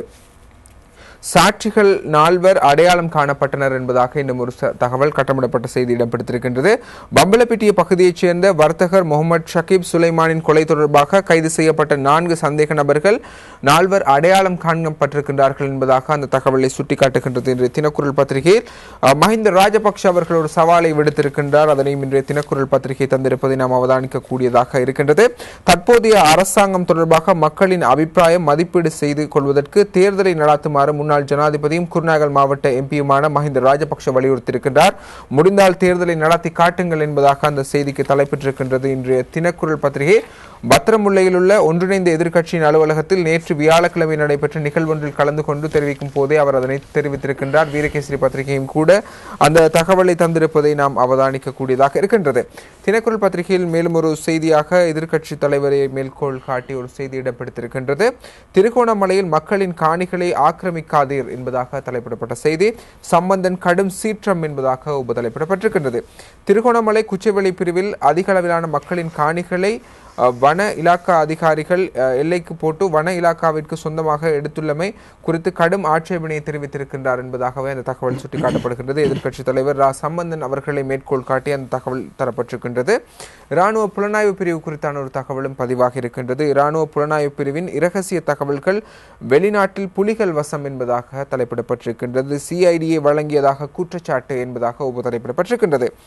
சாட்சிகள் நால்வர் அடையாளம் காணப்பட்டனர் என்பதாக இன்னும் ஒரு ச- தகவல் கட்டமிடப்பட்ட செய்தி இடம்பெடுத்திருக்கின்றது பம்பலப்பிட்டிய பகுதியைச் சேர்ந்த வர்த்தகர் முகமது ஷக்கீப் சுலைமானின் கொலை தொடர்பாக கைது செய்யப்பட்ட நான்கு சந்தேக நபர்கள் நால்வர் அடையாளம் காணப்பட்டிருக்கின்றார்கள் என்பதாக அந்த தகவலை சுட்டிக்காட்டுகின்றது இன்றைய தினக்குரல் பத்திரிகையில் அஹ், மஹிந்த ராஜபக்ஷ அவர்கள் ஒரு சவாலை விடுத்திருக்கின்றார் அதனையும் இன்றைய தினக்குரல் பத்திரிகை தந்திருப்பதை நாம் அவதானிக்கக்கூடியதாக இருக்கின்றது தற்போதைய அரசாங்கம் தொடர்பாக மக்களின் அபிப்பிராயம் மதிப்பீடு செய்து கொள்வதற்கு தேர்தலை நடாத்துமாறு முன்னாள் ஜனாதிபதியும் குருநாகல் மாவட்ட எம்பியுமான மஹிந்த ராஜபக்ஷ வலியுறுத்தியிருக்கின்றார் முடிந்தால் தேர்தலை நடத்தி காட்டுங்கள் என்பதாக அந்த செய்திக்கு தலைப்பெற்றிருக்கின்றது இன்றைய தினக்குரல் பத்திரிகை பத்திரமுல்லையில் உள்ள ஒன்றிணைந்த எதிர்க்கட்சியின் அலுவலகத்தில் நேற்று வியாழக்கிழமை நடைபெற்ற நிகழ்வொன்றில் கலந்து கொண்டு தெரிவிக்கும் போதே அவர் அதனை தெரிவித்திருக்கின்றார் வீரகேசரி பத்திரிகையும் கூட அந்த தகவலை தந்திருப்பதை நாம் அவதானிக்கக்கூடியதாக இருக்கின்றது தினக்குரல் பத்திரிகையில் மேலும் ஒரு செய்தியாக எதிர்க்கட்சி தலைவரை மேற்கோள் காட்டி ஒரு செய்தி இடம்பெடுத்திருக்கின்றது திருகோணமலையில் மக்களின் காணிகளை ஆக்கிரமிக்காதீர் என்பதாக தலைப்பிடப்பட்ட செய்தி சம்பந்தன் கடும் சீற்றம் என்பதாக உபதலைப்பிடப்பட்டிருக்கின்றது திருகோணமலை குச்சவெளி பிரிவில் அதிக அளவிலான மக்களின் காணிகளை அஹ், வன இலாக்கா அதிகாரிகள் அஹ், எல்லைக்கு போட்டு வன இலாக்காவிற்கு சொந்தமாக எடுத்துள்ளமை குறித்து கடும் ஆட்சேபனையை தெரிவித்திருக்கின்றார் என்பதாகவே அந்த தகவல் சுட்டிக்காட்டப்படுகின்றது எதிர்க்கட்சித் தலைவர் ரா சம்பந்தன் அவர்களை மேற்கோள் காட்டி அந்த தகவல் தரப்பட்டிருக்கின்றது இராணுவ புலனாய்வு பிரிவு குறித்தான ஒரு தகவலும் பதிவாகி இருக்கின்றது இராணுவ புலனாய்வு பிரிவின் இரகசிய தகவல்கள் வெளிநாட்டில் புலிகள் வசம் என்பதாக தலைப்பிடப்பட்டிருக்கின்றது சிஐடியை வழங்கியதாக குற்றச்சாட்டு என்பதாக உப தலைப்பிடப்பட்டிருக்கின்றது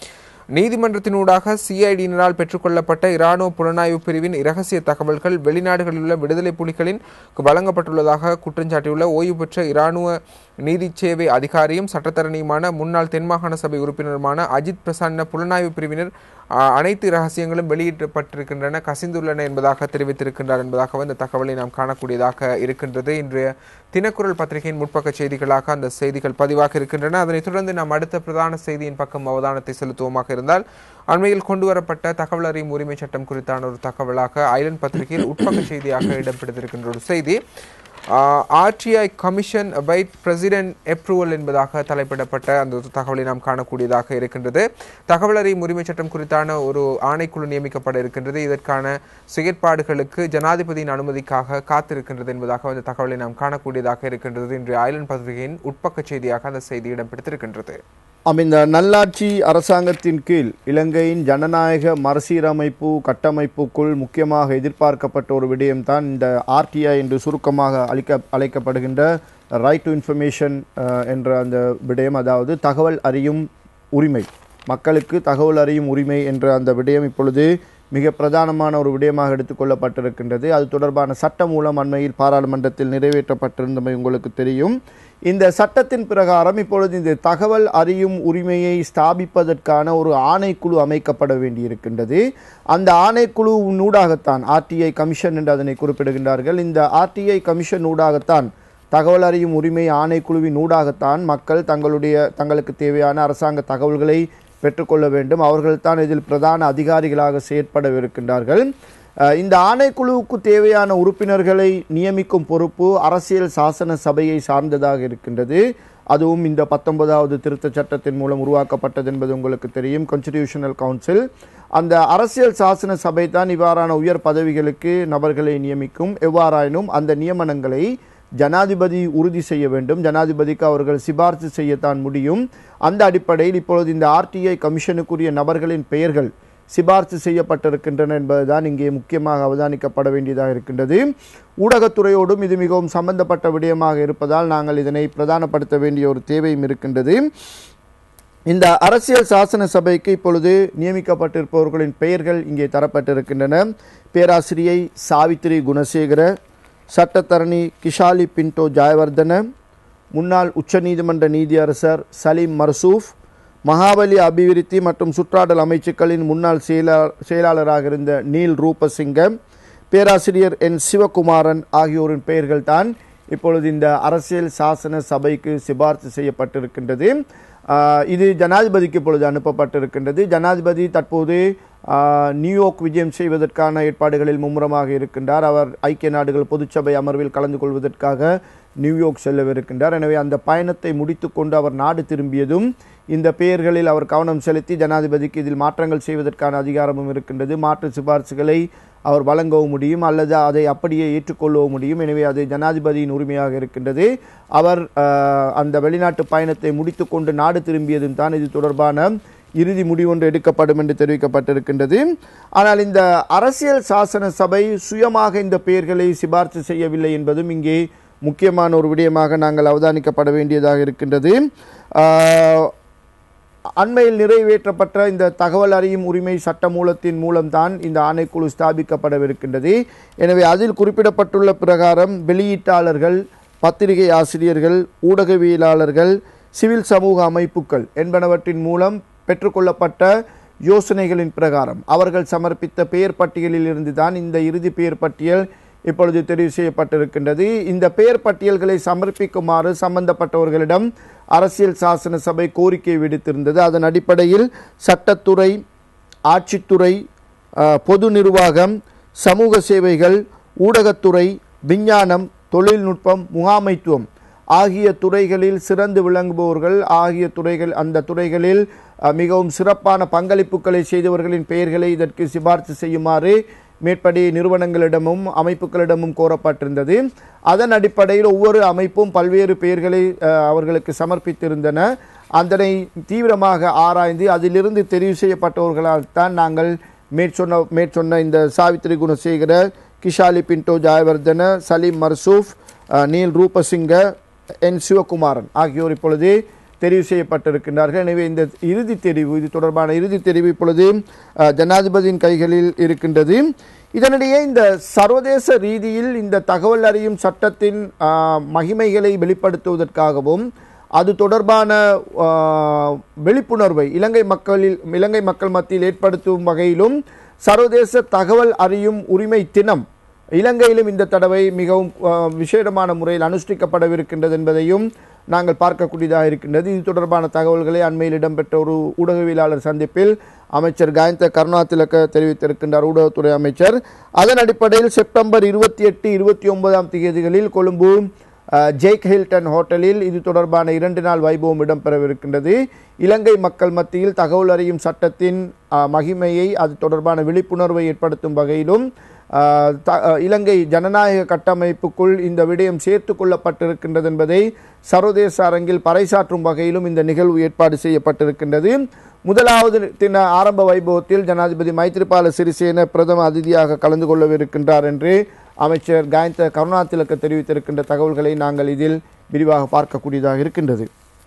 நீதிமன்றத்தினூடாக சிஐடியினரால் பெற்றுக்கொள்ளப்பட்ட இராணுவ புலனாய்வு பிரிவின் இரகசிய தகவல்கள் வெளிநாடுகளில் உள்ள விடுதலை புலிகளின் வழங்கப்பட்டுள்ளதாக குற்றஞ்சாட்டியுள்ள ஓய்வு பெற்ற இராணுவ நீதி சேவை அதிகாரியும் சட்டத்தரணியுமான முன்னாள் தென்மாகாண சபை உறுப்பினருமான அஜித் பிரசன்ன புலனாய்வு பிரிவினர் ஆ, அனைத்து ரகசியங்களும் வெளியிடப்பட்டிருக்கின்றன கசிந்துள்ளன என்பதாக தெரிவித்திருக்கின்றார் என்பதாக இந்த தகவலை நாம் காணக்கூடியதாக இருக்கின்றது இன்றைய தினக்குரல் பத்திரிகையின் முற்பக்க செய்திகளாக அந்த செய்திகள் பதிவாக இருக்கின்றன அதனைத் தொடர்ந்து நாம் அடுத்த பிரதான செய்தியின் பக்கம் அவதானத்தை செலுத்துவோமாக இருந்தால் அண்மையில் கொண்டுவரப்பட்ட தகவல் அறியும் உரிமை சட்டம் குறித்தான ஒரு தகவலாக ஐலண்ட் பத்திரிகையில் உட்பக்க செய்தியாக இடம்பெற்றிருக்கின்ற ஒரு செய்தி RTI commission wait president approval என்பதாக தலைப்பிடப்பட்ட அந்த ஒரு தகவலை நாம் காணக்கூடியதாக இருக்கின்றது தகவல் அறியும் உரிமை சட்டம் குறித்தான ஒரு ஆணைக்குழு நியமிக்கப்பட இருக்கின்றது இதற்கான செயற்பாடுகளுக்கு ஜனாதிபதியின் அனுமதிக்காக காத்திருக்கின்றது என்பதாக அந்த தகவலை நாம் காணக்கூடியதாக இருக்கின்றது இன்று ஐலண்ட் பத்திரிகையின் உட்பக்க செய்தியாக அந்த செய்தி இடம்பெற்றிருக்கின்றது ஆம், இந்த நல்லாட்சி அரசாங்கத்தின் கீழ் இலங்கையின் ஜனநாயக மறுசீரமைப்பு கட்டமைப்புக்குள் முக்கியமாக எதிர்பார்க்கப்பட்ட ஒரு விடயம்தான் இந்த ஆர்டிஐ என்று சுருக்கமாக அளிக்க அழைக்கப்படுகின்ற ரைட் டு இன்ஃபர்மேஷன் என்ற அந்த விடயம் அதாவது தகவல் அறியும் உரிமை மக்களுக்கு தகவல் அறியும் உரிமை என்ற அந்த விடயம் இப்பொழுது மிக பிரதானமான ஒரு விடயமாக எடுத்துக்கொள்ளப்பட்டிருக்கின்றது அது தொடர்பான சட்ட மூலம் அண்மையில் பாராளுமன்றத்தில் நிறைவேற்றப்பட்டிருந்தமை உங்களுக்கு தெரியும் இந்த சட்டத்தின் பிரகாரம் இப்பொழுது இந்த தகவல் அறியும் உரிமையை ஸ்தாபிப்பதற்கான ஒரு ஆணைக்குழு அமைக்கப்பட வேண்டியிருக்கின்றது அந்த ஆணைக்குழு ஊடாகத்தான் ஆர்டிஐ கமிஷன் என்று அதனை குறிப்பிடுகின்றார்கள் இந்த ஆர்டிஐ கமிஷன் ஊடாகத்தான் தகவல் அறியும் உரிமை ஆணைக்குழுவின் ஊடாகத்தான் மக்கள் தங்களுடைய தங்களுக்கு தேவையான அரசாங்க தகவல்களை பெற்றுக்கொள்ள வேண்டும் அவர்கள்தான் இதில் பிரதான அதிகாரிகளாக செயற்படவிருக்கின்றார்கள் அஹ், இந்த ஆணைக்குழுவுக்கு தேவையான உறுப்பினர்களை நியமிக்கும் பொறுப்பு அரசியல் சாசன சபையை சார்ந்ததாக இருக்கின்றது அதுவும் இந்த பத்தொன்பதாவது திருத்தச் சட்டத்தின் மூலம் உருவாக்கப்பட்டது என்பது உங்களுக்கு தெரியும் கான்ஸ்டிடியூஷனல் கவுன்சில் அந்த அரசியல் சாசன சபை தான் இவ்வாறான உயர் பதவிகளுக்கு நபர்களை நியமிக்கும் எவ்வாறாயினும் அந்த நியமனங்களை ஜனாதிபதி உறுதி செய்ய வேண்டும் ஜனாதிபதிக்கு அவர்கள் சிபார்சு செய்யத்தான் முடியும் அந்த அடிப்படையில் இப்பொழுது இந்த ஆர்டிஐ கமிஷனுக்குரிய நபர்களின் பெயர்கள் சிபார்சு செய்யப்பட்டிருக்கின்றன என்பதுதான் இங்கே முக்கியமாக அவதானிக்கப்பட வேண்டியதாக இருக்கின்றது ஊடகத்துறையோடும் இது மிகவும் சம்பந்தப்பட்ட விடயமாக இருப்பதால் நாங்கள் இதனை பிரதானப்படுத்த வேண்டிய ஒரு தேவையும் இருக்கின்றது இந்த அரசியல் சாசன சபைக்கு இப்பொழுது நியமிக்கப்பட்டிருப்பவர்களின் பெயர்கள் இங்கே தரப்பட்டிருக்கின்றன பேராசிரியை சாவித்திரி குணசேகர சட்டத்தரணி கிஷாலி பின்டோ ஜெயவர்தன முன்னாள் உச்சநீதிமன்ற நீதியரசர் சலீம் மர்சூஃப் மகாபலி அபிவிருத்தி மற்றும் சுற்றாடல் அமைச்சுக்களின் முன்னாள் செயலா செயலாளராக இருந்த நீல் ரூபசிங்கம் பேராசிரியர் என் சிவகுமாரன் ஆகியோரின் பெயர்கள் தான் இப்பொழுது இந்த அரசியல் சாசன சபைக்கு சிபார்சு செய்யப்பட்டிருக்கின்றது ஆஹ் இது ஜனாதிபதிக்கு இப்பொழுது அனுப்பப்பட்டிருக்கின்றது ஜனாதிபதி தற்போது ஆஹ் நியூயார்க் விஜயம் செய்வதற்கான ஏற்பாடுகளில் மும்முரமாக இருக்கின்றார் அவர் ஐக்கிய நாடுகள் பொதுச்சபை அமர்வில் கலந்து கொள்வதற்காக நியூயார்க் செல்லவிருக்கின்றார் எனவே அந்த பயணத்தை முடித்துக்கொண்டு அவர் நாடு திரும்பியதும் இந்த பெயர்களில் அவர் கவனம் செலுத்தி ஜனாதிபதிக்கு இதில் மாற்றங்கள் செய்வதற்கான அதிகாரமும் இருக்கின்றது மாற்று சிபார்சுகளை அவர் வழங்கவும் முடியும் அல்லது அதை அப்படியே ஏற்றுக்கொள்ளவும் முடியும் எனவே அது ஜனாதிபதியின் உரிமையாக இருக்கின்றது அவர் ஆஹ், அந்த வெளிநாட்டு பயணத்தை முடித்துக்கொண்டு நாடு திரும்பியதும் தான் இது தொடர்பான இறுதி முடிவொன்று எடுக்கப்படும் என்று தெரிவிக்கப்பட்டிருக்கின்றது ஆனால் இந்த அரசியல் சாசன சபை சுயமாக இந்த பெயர்களை சிபார்சு செய்யவில்லை என்பதும் இங்கே முக்கியமான ஒரு விடயமாக நாங்கள் அவதானிக்கப்பட வேண்டியதாக இருக்கின்றது ஆஹ், அண்மையில் நிறைவேற்றப்பட்ட இந்த தகவல் அறியும் உரிமை சட்ட மூலத்தின் மூலம்தான் இந்த ஆணைக்குழு ஸ்தாபிக்கப்படவிருக்கின்றது எனவே அதில் குறிப்பிடப்பட்டுள்ள பிரகாரம் வெளியீட்டாளர்கள் பத்திரிகை ஆசிரியர்கள் ஊடகவியலாளர்கள் சிவில் சமூக அமைப்புகள் என்பனவற்றின் மூலம் பெற்றுக்கொள்ளப்பட்ட யோசனைகளின் பிரகாரம் அவர்கள் சமர்ப்பித்த பெயர் பட்டியலில் இருந்து தான் இந்த இறுதி பெயர் பட்டியல் இப்பொழுது தெரிவு செய்யப்பட்டிருக்கின்றது இந்த பெயர் பட்டியல்களை சமர்ப்பிக்குமாறு சம்பந்தப்பட்டவர்களிடம் அரசியல் சாசன சபை கோரிக்கை விடுத்திருந்தது அதன் அடிப்படையில் சட்டத்துறை ஆட்சித்துறை அஹ், பொது நிர்வாகம் சமூக சேவைகள் ஊடகத்துறை விஞ்ஞானம் தொழில்நுட்பம் முகாமைத்துவம் ஆகிய துறைகளில் சிறந்து விளங்குபவர்கள் ஆகிய துறைகள் அந்த துறைகளில் அஹ், மிகவும் சிறப்பான பங்களிப்புகளை செய்தவர்களின் பெயர்களை இதற்கு சிபார்சு செய்யுமாறு மேற்படி நிறுவனங்களிடமும் அமைப்புகளிடமும் கோரப்பட்டிருந்தது அதன் அடிப்படையில் ஒவ்வொரு அமைப்பும் பல்வேறு பெயர்களை அஹ், அவர்களுக்கு சமர்ப்பித்திருந்தன அதனை தீவிரமாக ஆராய்ந்து அதிலிருந்து தெரிவு செய்யப்பட்டவர்களால் தான் நாங்கள் மேற்சொன்ன மேற்சொன்ன இந்த சாவித்திரி குணசேகர கிஷாலி பின்டோ ஜெயவர்தன சலீம் மர்சூஃப் அஹ், நீல் ரூபசிங்க என் சிவகுமாரன் ஆகியோர் இப்பொழுது தெரிவு செய்யப்பட்டிருக்கின்றார்கள் எனவே இந்த இறுதி தெரிவு இது தொடர்பான இறுதி தெரிவு இப்பொழுது அஹ், ஜனாதிபதியின் கைகளில் இருக்கின்றது இதனிடையே இந்த சர்வதேச ரீதியில் இந்த தகவல் அறியும் சட்டத்தின் அஹ், மகிமைகளை வெளிப்படுத்துவதற்காகவும் அது தொடர்பான அஹ், விழிப்புணர்வை இலங்கை மக்களில் இலங்கை மக்கள் மத்தியில் ஏற்படுத்தும் வகையிலும் சர்வதேச தகவல் அறியும் உரிமை தினம் இலங்கையிலும் இந்த தடவை மிகவும் அஹ், விசேடமான முறையில் அனுஷ்டிக்கப்படவிருக்கின்றது என்பதையும் நாங்கள் பார்க்கக்கூடியதாக இருக்கின்றது இது தொடர்பான தகவல்களை அண்மையில் இடம்பெற்ற ஒரு ஊடகவியலாளர் சந்திப்பில் அமைச்சர் காயந்த கருணாதிலக்க தெரிவித்திருக்கின்றார் ஊடகத்துறை அமைச்சர் அதன் அடிப்படையில் செப்டம்பர் இருபத்தி எட்டு இருபத்தி ஒன்பதாம் தேதிகளில் கொழும்பு அஹ், ஜேக் ஹில்டன் ஹோட்டலில் இது தொடர்பான இரண்டு நாள் வைபவம் இடம்பெறவிருக்கின்றது இலங்கை மக்கள் மத்தியில் தகவல் அறியும் சட்டத்தின் அஹ், மகிமையை அது தொடர்பான விழிப்புணர்வை ஏற்படுத்தும் வகையிலும் அஹ், த- அஹ், இலங்கை ஜனநாயக கட்டமைப்புக்குள் இந்த விடயம் சேர்த்து கொள்ளப்பட்டிருக்கின்றது என்பதை சர்வதேச அரங்கில் பறைசாற்றும் வகையிலும் இந்த நிகழ்வு ஏற்பாடு செய்யப்பட்டிருக்கின்றது முதலாவது தின ஆரம்ப வைபவத்தில் ஜனாதிபதி மைத்ரிபால சிறிசேன பிரதம அதிதியாக கலந்து கொள்ளவிருக்கின்றார் என்று அமைச்சர் காயந்த கருணாதிலக்க தெரிவித்திருக்கின்ற தகவல்களை நாங்கள் இதில் விரிவாக பார்க்கக்கூடியதாக இருக்கின்றது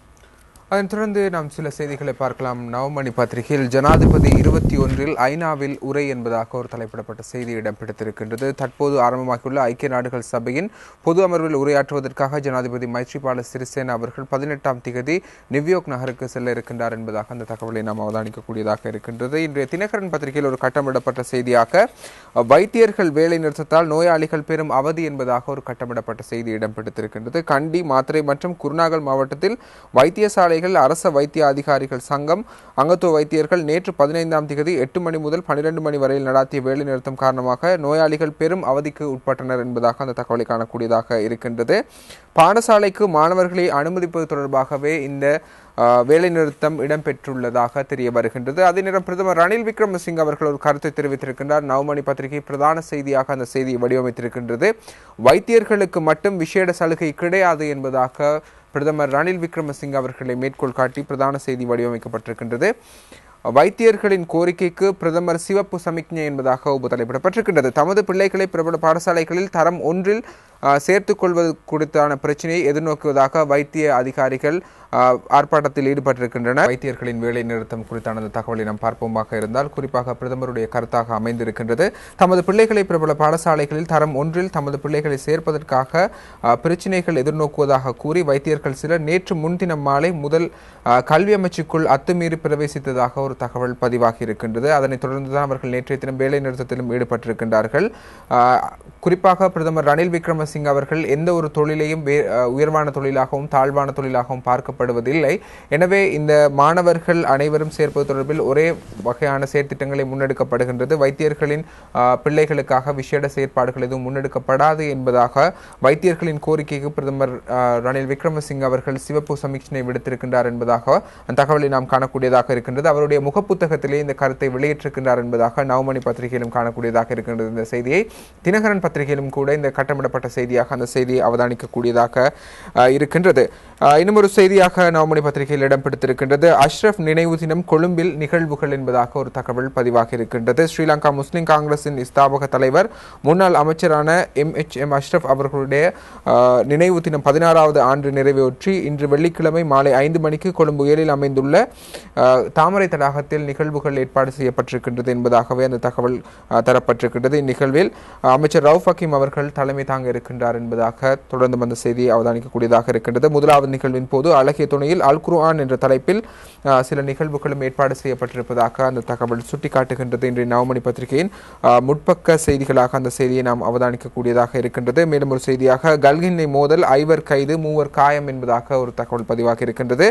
அதனைத் தொடர்ந்து நாம் சில செய்திகளை பார்க்கலாம் நவமணி பத்திரிகையில் ஜனாதிபதி இருபத்தி ஒன்றில் ஐநாவில் உரை என்பதாக ஒரு தலைப்பிடப்பட்ட செய்தி இடம் பிடித்திருக்கின்றது தற்போது ஆரம்பமாகியுள்ள ஐக்கிய நாடுகள் சபையின் பொது அமர்வில் உரையாற்றுவதற்காக ஜனாதிபதி மைத்ரிபால சிறிசேன அவர்கள் பதினெட்டாம் திகதி நியூயார்க் நகருக்கு செல்ல இருக்கின்றார் என்பதாக அந்த தகவலை நாம் அவதானிக்கக்கூடியதாக இருக்கின்றது இன்றைய தினகரன் பத்திரிகையில் ஒரு கட்டமிடப்பட்ட செய்தியாக அஹ், வைத்தியர்கள் வேலை நிறுத்தத்தால் நோயாளிகள் பெரும் அவதி என்பதாக ஒரு கட்டமிடப்பட்ட செய்தி இடம் பிடித்திருக்கின்றது கண்டி மாத்திரை மற்றும் குருநாகல் மாவட்டத்தில் வைத்தியசாலைகள் அரச வைத்திய அதிகாரிகள் சங்கம் அங்கத்துவ வைத்தியர்கள் நேற்று பதினைந்தாம் தேதி எட்டு மணி முதல் பன்னிரண்டு மணி வரையில் நடாத்திய வேலை நிறுத்தம் காரணமாக நோயாளிகள் பெரும் அவதிக்கு உட்பட்டனர் என்பதாக அந்த தகவலை காணக்கூடியதாக இருக்கின்றது பாடசாலைக்கு மாணவர்களை அனுமதிப்பது தொடர்பாகவே இந்த ஆஹ், வேலைநிறுத்தம் இடம்பெற்றுள்ளதாக தெரிய வருகின்றது அதே நேரம் பிரதமர் ரணில் விக்ரமசிங்க அவர்கள் ஒரு கருத்தை தெரிவித்திருக்கின்றார் நவமணி பத்திரிகை பிரதான செய்தியாக அந்த செய்தியை வடிவமைத்திருக்கின்றது வைத்தியர்களுக்கு மட்டும் விசேட சலுகை கிடையாது என்பதாக பிரதமர் ரணில் விக்ரமசிங்க அவர்களை மேற்கோள் காட்டி பிரதான செய்தி வடிவமைக்கப்பட்டிருக்கின்றது வைத்தியர்களின் கோரிக்கைக்கு பிரதமர் சிவப்பு சமிக்ஞை என்பதாக உபதலைப்பிடப்பட்டிருக்கின்றது தமது பிள்ளைகளை பிரபல பாடசாலைகளில் தரம் ஒன்றில் ஆஹ், சேர்த்துக் கொள்வது குறித்தான பிரச்சினையை எதிர்நோக்குவதாக வைத்திய அதிகாரிகள் ஆஹ், ஆர்ப்பாட்டத்தில் ஈடுபட்டிருக்கின்றனர் வைத்தியர்களின் வேலை நிறுத்தம் குறித்தான அந்த தகவலை நாம் பார்ப்போமாக இருந்தால் குறிப்பாக பிரதமருடைய கருத்தாக அமைந்திருக்கின்றது தமது பிள்ளைகளை பிரபல பாடசாலைகளில் தரம் ஒன்றில் தமது பிள்ளைகளை சேர்ப்பதற்காக ஆஹ், பிரச்சினைகள் எதிர்நோக்குவதாக கூறி வைத்தியர்கள் சிலர் நேற்று முன்தினம் மாலை முதல் ஆஹ், கல்வி அமைச்சுக்குள் அத்துமீறி பிரவேசித்ததாக ஒரு தகவல் பதிவாகி இருக்கின்றது அதனைத் தொடர்ந்து தான் அவர்கள் நேற்றைய தினம் வேலை நிறுத்தத்திலும் ஈடுபட்டிருக்கின்றார்கள் ஆஹ், குறிப்பாக பிரதமர் ரணில் விக்ரமசிங்க அவர்கள் எந்த ஒரு தொழிலையும் வே- ஆஹ், உயர்வான தொழிலாகவும் தாழ்வான தொழிலாகவும் பார்க்கப்படுவதில்லை எனவே இந்த மாணவர்கள் அனைவரும் சேர்ப்பது தொடர்பில் ஒரே வகையான செயற்திட்டங்களை முன்னெடுக்கப்படுகின்றது வைத்தியர்களின் ஆஹ், பிள்ளைகளுக்காக விசேட செயற்பாடுகள் எதுவும் முன்னெடுக்கப்படாது என்பதாக வைத்தியர்களின் கோரிக்கைக்கு பிரதமர் ஆஹ், ரணில் விக்ரமசிங்க அவர்கள் சிவப்பு சமீட்சனை விடுத்திருக்கின்றார் என்பதாக அந்த தகவலை நாம் காணக்கூடியதாக இருக்கின்றது அவருடைய முகப்புத்தகத்திலே இந்த கருத்தை வெளியிட்டிருக்கின்றார் என்பதாக நவமணி பத்திரிகையிலும் காணக்கூடியதாக இருக்கின்றது இந்த செய்தியை தினகரன் பத்திரிகையிலும் கூட இந்த கட்டமிடப்பட்ட செய்தியாக அந்த செய்தியை அவதானிக்கக்கூடியதாக ஆஹ், இருக்கின்றது ஆஹ், இன்னும் ஒரு செய்தியாக நவமணி பத்திரிகையில் இடம் பிடித்திருக்கின்றது அஷ்ரப் நினைவு தினம் கொழும்பில் நிகழ்வுகள் என்பதாக ஒரு தகவல் பதிவாகி இருக்கின்றது ஸ்ரீலங்கா முஸ்லிம் காங்கிரசின் ஸ்தாபக தலைவர் முன்னாள் அமைச்சரான எம் எச் எம் அஷ்ரப் அவர்களுடைய ஆஹ், நினைவு தினம் பதினாறாவது ஆண்டு நிறைவேற்றி இன்று வெள்ளிக்கிழமை மாலை ஐந்து மணிக்கு கொழும்பு உயரில் அமைந்துள்ள ஆஹ், தாமரை தடாகத்தில் நிகழ்வுகள் ஏற்பாடு செய்யப்பட்டிருக்கின்றது என்பதாகவே அந்த தகவல் ஆஹ், தரப்பட்டிருக்கின்றது இந்நிகழ்வில் ஆஹ், அமைச்சர் ரவுஃப் ஹக்கீம் அவர்கள் தலைமை தாங்க இருக்கின்றார் என்பதாக தொடர்ந்து அந்த செய்தியை அவதானிக்கக்கூடியதாக இருக்கின்றது முதலாவது நிகழ்வின் போது அழகிய துணையில் அல் குர்ஆன் என்ற தலைப்பில் ஆஹ், சில நிகழ்வுகளும் ஏற்பாடு செய்யப்பட்டிருப்பதாக அந்த தகவல் சுட்டிக்காட்டுகின்றது இன்றைய நவமணி பத்திரிகையின் ஆஹ், முற்பக்க செய்திகளாக அந்த செய்தியை நாம் அவதானிக்கக்கூடியதாக இருக்கின்றது மேலும் ஒரு செய்தியாக கல்கின்னை மோதல் ஐவர் கைது மூவர் காயம் என்பதாக ஒரு தகவல் பதிவாகி இருக்கின்றது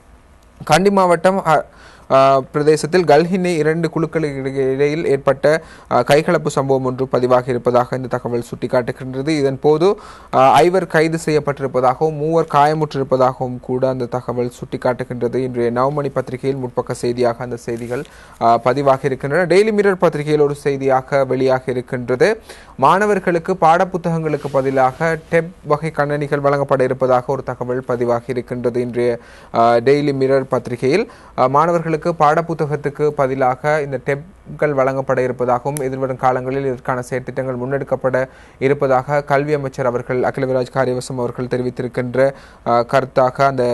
கண்டி மாவட்டம் அ, ஆ, பிரதேசத்தில் கல்ஹின்னி இரண்டு குழுக்களுக்கு இடையில் ஏற்பட்ட ஆ, கைகலப்பு சம்பவம் ஒன்று பதிவாகி இருப்பதாக இந்த தகவல் சுட்டிக்காட்டுகின்றது இதன் போது ஆ, ஐவர் கைது செய்யப்பட்டிருப்பதாகவும் மூவர் காயமுற்றிருப்பதாகவும் கூட அந்த தகவல் சுட்டிக்காட்டுகின்றது இன்றைய நவமணி பத்திரிகையில் முற்பக்க செய்தியாக அந்த செய்திகள் ஆ, பதிவாகி இருக்கின்றன டெய்லி மிரர் பத்திரிகையில் ஒரு செய்தியாக வெளியாக இருக்கின்றது மாணவர்களுக்கு பாடப்புத்தகங்களுக்கு பதிலாக டெப் வகை கணனிகள் வழங்கப்பட இருப்பதாக ஒரு தகவல் பதிவாகி இருக்கின்றது இன்றைய ஆஹ், டெய்லி மிரர் பத்திரிகையில் ஆஹ், மாணவர்களுக்கு பாடப்புத்தகத்துக்கு பதிலாக இந்த டெப்கள் வழங்கப்பட இருப்பதாகவும் எதிர்வரும் காலங்களில் இதற்கான செயற்திட்டங்கள் முன்னெடுக்கப்பட இருப்பதாக கல்வி அமைச்சர் அவர்கள் அகில விராஜ் காரியவசம் அவர்கள் தெரிவித்திருக்கின்ற ஆஹ், கருத்தாக அந்த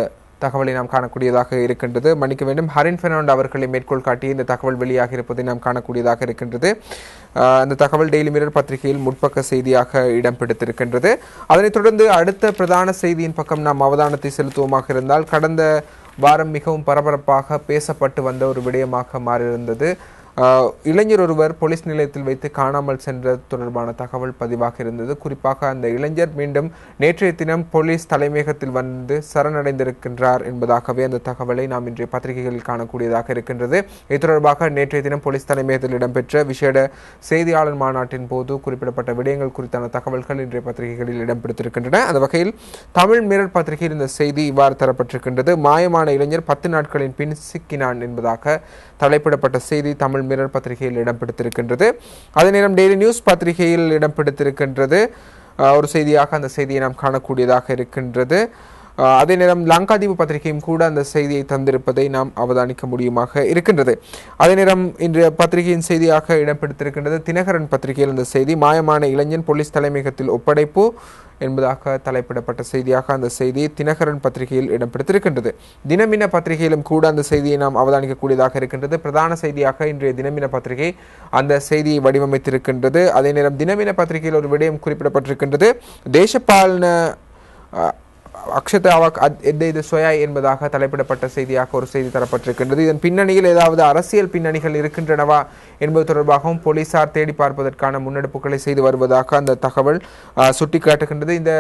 தகவலை நாம் காணக்கூடியதாக இருக்கின்றது மன்னிக்க வேண்டும் ஹரின் பெர்னாண்டோ அவர்களை மேற்கோள் காட்டி இந்த தகவல் வெளியாக இருப்பதை நாம் காணக்கூடியதாக இருக்கின்றது ஆஹ் அந்த தகவல் டெய்லி மிரர் பத்திரிகையில் முற்பக்க செய்தியாக இடம் பிடித்திருக்கின்றது அதனைத் தொடர்ந்து அடுத்த பிரதான செய்தியின் பக்கம் நாம் அவதானத்தை செலுத்துவோமாக இருந்தால் கடந்த வாரம் மிகவும் பரபரப்பாக பேசப்பட்டு வந்த ஒரு விடயமாக மாறியிருந்தது ஆஹ் இளைஞர் ஒருவர் போலீஸ் நிலையத்தில் வைத்து காணாமல் சென்ற தொடர்பான தகவல் பதிவாக இருந்தது குறிப்பாக அந்த இளைஞர் மீண்டும் நேற்றைய தினம் போலீஸ் தலைமையகத்தில் வந்து சரணடைந்திருக்கின்றார் என்பதாகவே அந்த தகவலை நாம் இன்றைய பத்திரிகைகளில் காணக்கூடியதாக இருக்கின்றது இது தொடர்பாக நேற்றைய தினம் போலீஸ் தலைமையகத்தில் இடம்பெற்ற விசேட செய்தியாளர் மாநாட்டின் போது குறிப்பிடப்பட்ட விடயங்கள் குறித்தான தகவல்கள் இன்றைய பத்திரிகைகளில் இடம் பிடித்திருக்கின்றன அந்த வகையில் தமிழ் மிரர் பத்திரிகையில் இந்த செய்தி இவ்வாறு தரப்பட்டிருக்கின்றது மாயமான இளைஞர் பத்து நாட்களின் பின் சிக்கினான் என்பதாக தலைப்பிடப்பட்ட செய்தி தமிழ் மிரர் பத்திரிகையில் இடம் பிடித்திருக்கின்றது அதே நேரம் டெய்லி நியூஸ் பத்திரிகையில் இடம் பிடித்திருக்கின்றது அஹ், ஒரு செய்தியாக அந்த செய்தியை நாம் காணக்கூடியதாக இருக்கின்றது அஹ், அதே நேரம் லங்காதீபு பத்திரிகையும் கூட அந்த செய்தியை தந்திருப்பதை நாம் அவதானிக்க முடியுமாக இருக்கின்றது அதே நேரம் இன்றைய பத்திரிகையின் செய்தியாக இடம் பிடித்திருக்கின்றது தினகரன் பத்திரிகையில் அந்த செய்தி மாயமான இளைஞன் போலீஸ் தலைமையகத்தில் ஒப்படைப்பு என்பதாக தலைப்பிடப்பட்ட செய்தியாக அந்த செய்தி தினகரன் பத்திரிகையில் இடம் பிடித்திருக்கின்றது தினமின பத்திரிகையிலும் கூட அந்த செய்தியை நாம் அவதானிக்கக்கூடியதாக இருக்கின்றது பிரதான செய்தியாக இன்றைய தினமின பத்திரிகை அந்த செய்தியை வடிவமைத்திருக்கின்றது அதே நேரம் தினமின பத்திரிகையில் ஒரு விடயம் குறிப்பிடப்பட்டிருக்கின்றது தேசபாலன அஹ், அக்ஷத அவக் அத் எத்த இது சொயாய் என்பதாக தலைப்பிடப்பட்ட செய்தியாக ஒரு செய்தி தரப்பட்டிருக்கின்றது இதன் பின்னணியில் ஏதாவது அரசியல் பின்னணிகள் இருக்கின்றனவா என்பது தொடர்பாகவும் போலீசார் தேடி பார்ப்பதற்கான முன்னெடுப்புகளை செய்து வருவதாக அந்த தகவல் அஹ், சுட்டிக்காட்டுகின்றது இந்த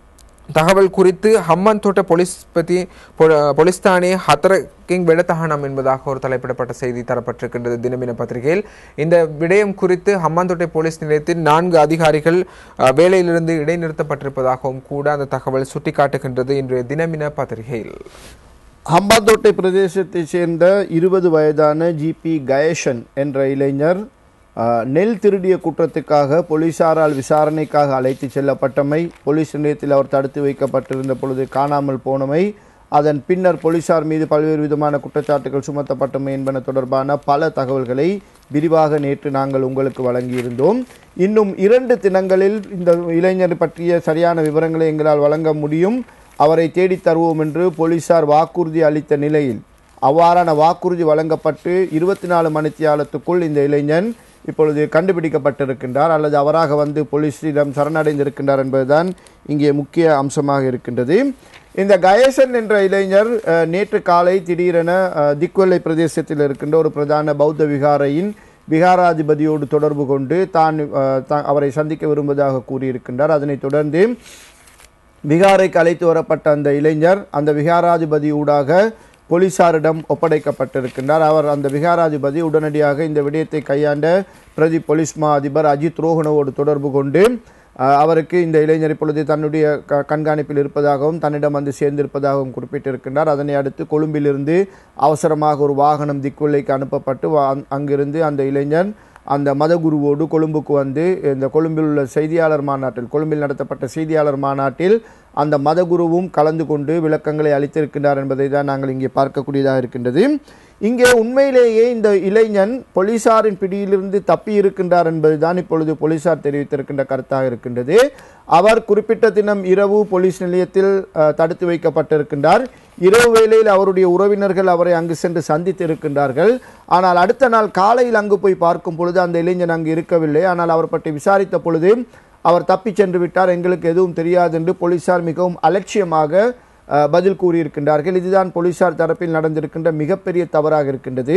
தகவல் குறித்து ஹம்மன் தோட்ட போலீஸ் பற்றி போலீஸ் தானே ஹத்தரக்கிங் வெடத்தகனம் என்பதாக ஒரு தலைப்பிடப்பட்ட செய்தி தரப்பட்டிருக்கின்றது தினமின பத்திரிகையில் இந்த விடயம் குறித்து ஹம்மாந்தோட்டை போலீஸ் நிலையத்தில் நான்கு அதிகாரிகள் அஹ், வேலையிலிருந்து இடைநிறுத்தப்பட்டிருப்பதாகவும் கூட அந்த தகவல் சுட்டிக்காட்டுகின்றது இன்றைய தினமின பத்திரிகையில் ஹம்பாந்தோட்டை பிரதேசத்தைச் சேர்ந்த இருபது வயதான ஜிபி கயேஷன் என்ற இளைஞர் ஆஹ், நெல் திருடிய குற்றத்துக்காக போலீசாரால் விசாரணைக்காக அழைத்து செல்லப்பட்டமை போலீஸ் நிலையத்தில் அவர் தடுத்து வைக்கப்பட்டிருந்த பொழுது காணாமல் போனமை அதன் பின்னர் போலீசார் மீது பல்வேறு விதமான குற்றச்சாட்டுகள் சுமத்தப்பட்டமை என்பன தொடர்பான பல தகவல்களை விரிவாக நேற்று நாங்கள் உங்களுக்கு வழங்கியிருந்தோம் இன்னும் இரண்டு தினங்களில் இந்த இளைஞர் பற்றிய சரியான விவரங்களை எங்களால் வழங்க முடியும் அவரை தேடித் தருவோம் என்று போலீசார் வாக்குறுதி அளித்த நிலையில் அவ்வாறான வாக்குறுதி வழங்கப்பட்டு இருபத்தி நாலு மணித்தியாலத்துக்குள் இந்த இளைஞன் இப்பொழுது கண்டுபிடிக்கப்பட்டிருக்கின்றார் அல்லது அவராக வந்து போலீஸிடம் சரணடைந்திருக்கின்றார் என்பதுதான் இங்கே முக்கிய அம்சமாக இருக்கின்றது இந்த கயேசன் என்ற இளைஞர் அஹ், நேற்று காலை திடீரென அஹ், திக்வெல்லை பிரதேசத்தில் இருக்கின்ற ஒரு பிரதான பௌத்த விகாரையின் விகாராதிபதியோடு தொடர்பு கொண்டு தான் அஹ், தா- அவரை சந்திக்க விரும்புவதாக கூறியிருக்கின்றார் அதனைத் தொடர்ந்து விகாரைக்கு அழைத்து வரப்பட்ட அந்த இளைஞர் அந்த விகாராதிபதி ஊடாக போலீசாரிடம் ஒப்படைக்கப்பட்டிருக்கின்றார் அவர் அந்த விகாராதிபதி உடனடியாக இந்த விடயத்தை கையாண்ட பிரதி போலீஸ் மா அதிபர் அஜித் ரோஹனவோடு தொடர்பு கொண்டு அஹ், அவருக்கு இந்த இளைஞர் இப்பொழுது தன்னுடைய க- கண்காணிப்பில் இருப்பதாகவும் தன்னிடம் வந்து சேர்ந்திருப்பதாகவும் குறிப்பிட்டிருக்கின்றார் அதனை அடுத்து கொழும்பிலிருந்து அவசரமாக ஒரு வாகனம் திக்குள்ளைக்கு அனுப்பப்பட்டு வா- அங்- அங்கிருந்து அந்த இளைஞன் அந்த மதகுருவோடு கொழும்புக்கு வந்து இந்த கொழும்பில் உள்ள செய்தியாளர் மாநாட்டில் கொழும்பில் நடத்தப்பட்ட செய்தியாளர் மாநாட்டில் அந்த மதகுருவும் கலந்து கொண்டு விளக்கங்களை அளித்திருக்கின்றார் என்பதை தான் நாங்கள் இங்கே பார்க்கக்கூடியதாக இருக்கின்றது இங்கே உண்மையிலேயே இந்த இளைஞன் போலீசாரின் பிடியிலிருந்து தப்பி இருக்கின்றார் என்பதுதான் இப்பொழுது போலீசார் தெரிவித்திருக்கின்ற கருத்தாக இருக்கின்றது அவர் குறிப்பிட்ட தினம் இரவு போலீஸ் நிலையத்தில் அஹ், தடுத்து வைக்கப்பட்டிருக்கின்றார் இரவு வேளையில் அவருடைய உறவினர்கள் அவரை அங்கு சென்று சந்தித்து இருக்கின்றார்கள் ஆனால் அடுத்த நாள் காலையில் அங்கு போய் பார்க்கும் பொழுது அந்த இளைஞன் அங்கு இருக்கவில்லை ஆனால் அவர் பற்றி விசாரித்த பொழுது அவர் தப்பிச் சென்று விட்டார் எங்களுக்கு எதுவும் தெரியாது என்று போலீசார் மிகவும் அலட்சியமாக அஹ், பதில் கூறியிருக்கின்றார்கள் இதுதான் போலீசார் தரப்பில் நடந்திருக்கின்ற மிகப்பெரிய தவறாக இருக்கின்றது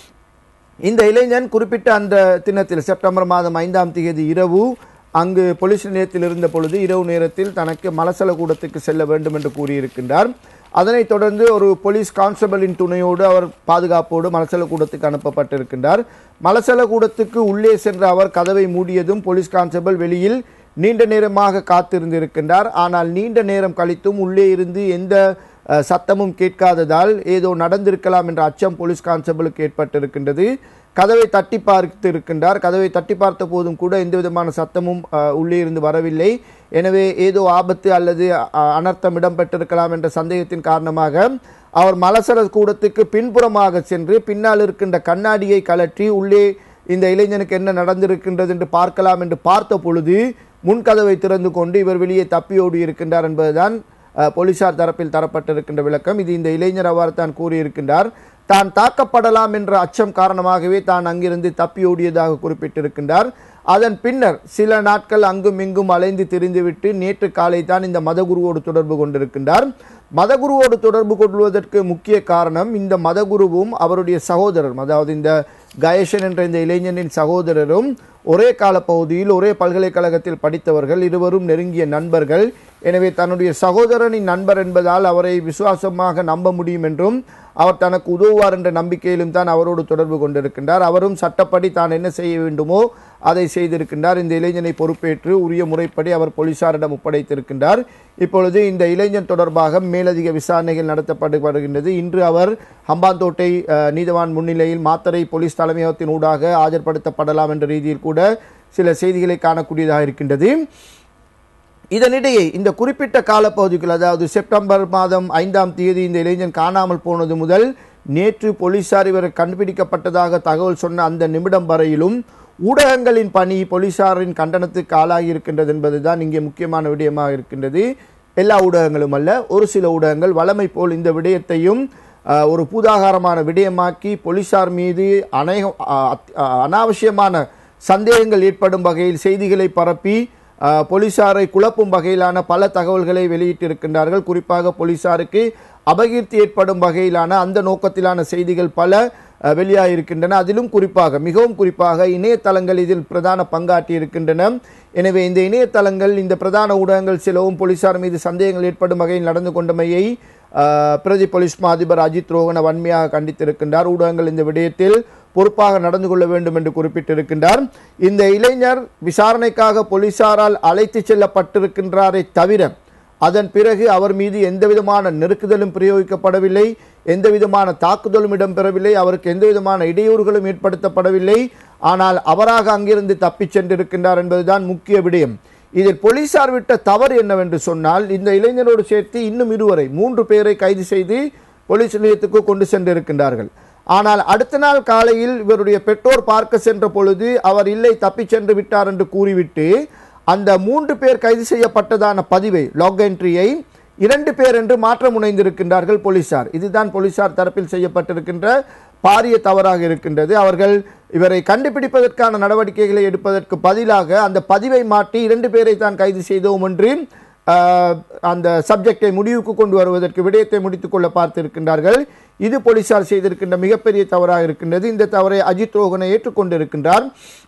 இந்த இளைஞன் குறிப்பிட்ட அந்த தினத்தில் செப்டம்பர் மாதம் ஐந்தாம் தேதி இரவு அங்கு போலீஸ் நிலையத்தில் இருந்த பொழுது இரவு நேரத்தில் தனக்கு மலசல கூடத்துக்கு செல்ல வேண்டும் என்று கூறியிருக்கின்றார் அதனைத் தொடர்ந்து ஒரு போலீஸ் கான்ஸ்டபிளின் துணையோடு அவர் பாதுகாப்போடு மலசல கூடத்துக்கு அனுப்பப்பட்டிருக்கின்றார் மலசல கூடத்துக்கு உள்ளே சென்ற அவர் கதவை மூடியதும் போலீஸ் கான்ஸ்டபிள் வெளியில் நீண்ட நேரமாக காத்திருந்திருக்கின்றார் ஆனால் நீண்ட நேரம் கழித்தும் உள்ளே இருந்து எந்த அஹ், சத்தமும் கேட்காததால் ஏதோ நடந்திருக்கலாம் என்ற அச்சம் போலீஸ் கான்ஸ்டபிளுக்கு ஏற்பட்டிருக்கின்றது கதவை தட்டி பார்த்து இருக்கின்றார் கதவை தட்டி பார்த்த போதும் கூட எந்த விதமான சத்தமும் அஹ், உள்ளே இருந்து வரவில்லை எனவே ஏதோ ஆபத்து அல்லது அஹ், அனர்த்தம் இடம்பெற்றிருக்கலாம் என்ற சந்தேகத்தின் காரணமாக அவர் மலசர கூடத்துக்கு பின்புறமாக சென்று பின்னால் இருக்கின்ற கண்ணாடியை கலற்றி உள்ளே இந்த இளைஞனுக்கு என்ன நடந்திருக்கின்றது என்று பார்க்கலாம் என்று பார்த்த பொழுது முன்கதவை திறந்து கொண்டு இவர் வெளியே தப்பியோடி இருக்கின்றார் என்பதுதான் அஹ், போலீசார் தரப்பில் தரப்பட்டிருக்கின்ற விளக்கம் இது இந்த இளைஞர் அவ்வாறு தான் கூறியிருக்கின்றார் தான் தாக்கப்படலாம் என்ற அச்சம் காரணமாகவே தான் அங்கிருந்து தப்பி ஓடியதாக குறிப்பிட்டிருக்கின்றார் அதன் பின்னர் சில நாட்கள் அங்கும் இங்கும் அலைந்து திரிந்துவிட்டு நேற்று காலை தான் இந்த மதகுருவோடு தொடர்பு கொண்டிருக்கின்றார் மதகுருவோடு தொடர்பு கொள்வதற்கு முக்கிய காரணம் இந்த மதகுருவும் அவருடைய சகோதரரும் அதாவது இந்த கயேஷன் என்ற இந்த இளைஞனின் சகோதரரும் ஒரே காலப்பகுதியில் ஒரே பல்கலைக்கழகத்தில் படித்தவர்கள் இருவரும் நெருங்கிய நண்பர்கள் எனவே தன்னுடைய சகோதரனின் நண்பர் என்பதால் அவரை விசுவாசமாக நம்ப முடியும் என்றும் அவர் தனக்கு உதவுவார் என்ற நம்பிக்கையிலும் தான் அவரோடு தொடர்பு கொண்டிருக்கின்றார் அவரும் சட்டப்படி தான் என்ன செய்ய வேண்டுமோ அதை செய்திருக்கின்றார் இந்த இளைஞனை பொறுப்பேற்று உரிய முறைப்படி அவர் போலீசாரிடம் ஒப்படைத்திருக்கின்றார் இப்பொழுது இந்த இளைஞன் தொடர்பாக மேலதிக விசாரணைகள் நடத்தப்பட்டு வருகின்றது இன்று அவர் ஹம்பாந்தோட்டை அஹ், நீதவான் முன்னிலையில் மாத்தறை போலீஸ் தலைமையகத்தின் ஊடாக ஆஜர்படுத்தப்படலாம் என்ற ரீதியில் கூட சில செய்திகளை காணக்கூடியதாக இருக்கின்றது இதனிடையே இந்த குறிப்பிட்ட காலப்பகுதிக்குள் அதாவது செப்டம்பர் மாதம் ஐந்தாம் தேதி இந்த இளைஞன் காணாமல் போனது முதல் நேற்று போலீசார் இவர் கண்டுபிடிக்கப்பட்டதாக தகவல் சொன்ன அந்த நிமிடம் வரையிலும் ஊடகங்களின் பணி போலீசாரின் கண்டனத்துக்கு ஆளாகி இருக்கின்றது என்பதுதான் இங்கே முக்கியமான விடயமாக இருக்கின்றது எல்லா ஊடகங்களும் அல்ல ஒரு சில ஊடகங்கள் வளமை போல் இந்த விடயத்தையும் அஹ், ஒரு பூதாகாரமான விடயமாக்கி போலீசார் மீது அநேக அஹ், அத்- அஹ், அனாவசியமான சந்தேகங்கள் ஏற்படும் வகையில் செய்திகளை பரப்பி அஹ், போலீசாரை குழப்பும் வகையிலான பல தகவல்களை வெளியிட்டிருக்கின்றார்கள் குறிப்பாக போலீசாருக்கு அபகீர்த்தி ஏற்படும் வகையிலான அந்த நோக்கத்திலான செய்திகள் பல அஹ், வெளியாகியிருக்கின்றன அதிலும் குறிப்பாக மிகவும் குறிப்பாக இணையதளங்கள் இதில் பிரதான பங்காற்றி இருக்கின்றன எனவே இந்த இணையதளங்கள் இந்த பிரதான ஊடகங்கள் சிலவும் போலீசார் மீது சந்தேகங்கள் ஏற்படும் வகையில் நடந்து கொண்டமையை அஹ், பிரதி போலீஸ் மா அதிபர் அஜித் ரோகன வன்மையாக கண்டித்திருக்கின்றார் ஊடகங்கள் இந்த விடயத்தில் பொறுப்பாக நடந்து கொள்ள வேண்டும் என்று குறிப்பிட்டிருக்கின்றார் இந்த இளைஞர் விசாரணைக்காக போலீசாரால் அழைத்து செல்லப்பட்டிருக்கின்றாரே தவிர அதன் பிறகு அவர் மீது எந்தவிதமான நெருக்குதலும் பிரயோகிக்கப்படவில்லை எந்தவிதமான தாக்குதலும் இடம்பெறவில்லை அவருக்கு எந்தவிதமான இடையூறுகளும் ஏற்படுத்தப்படவில்லை ஆனால் அவராக அங்கிருந்து தப்பிச் சென்றிருக்கின்றார் என்பதுதான் முக்கிய விடயம் இதில் போலீசார் விட்ட தவறு என்னவென்று சொன்னால் இந்த இளைஞரோடு சேர்த்து இன்னும் இருவரை மூன்று பேரை கைது செய்து போலீஸ் நிலையத்துக்கு கொண்டு சென்றிருக்கின்றார்கள் ஆனால் அடுத்த நாள் காலையில் இவருடைய பெற்றோர் பார்க்க சென்ற பொழுது அவர் இல்லை தப்பிச் சென்று விட்டார் என்று கூறிவிட்டு அந்த மூன்று பேர் கைது செய்யப்பட்டதான பதிவை லாக் என்ட்ரியை இரண்டு பேர் என்று மாற்ற முனைந்திருக்கின்றார்கள் போலீசார் இதுதான் போலீசார் தரப்பில் செய்யப்பட்டிருக்கின்ற பாரிய தவறாக இருக்கின்றது அவர்கள் இவரை கண்டுபிடிப்பதற்கான நடவடிக்கைகளை எடுப்பதற்கு பதிலாக அந்த பதிவை மாற்றி இரண்டு பேரை தான் கைது செய்தோம் என்று ஆஹ், அந்த சப்ஜெக்டை முடிவுக்கு கொண்டு வருவதற்கு விடயத்தை முடித்துக் கொள்ள பார்த்திருக்கின்றார்கள் இது போலீசார் செய்திருக்கின்ற மிகப்பெரிய தவறாக இருக்கின்றது இந்த தவறை அஜித் ரோகனை ஏற்றுக்கொண்டிருக்கின்றார்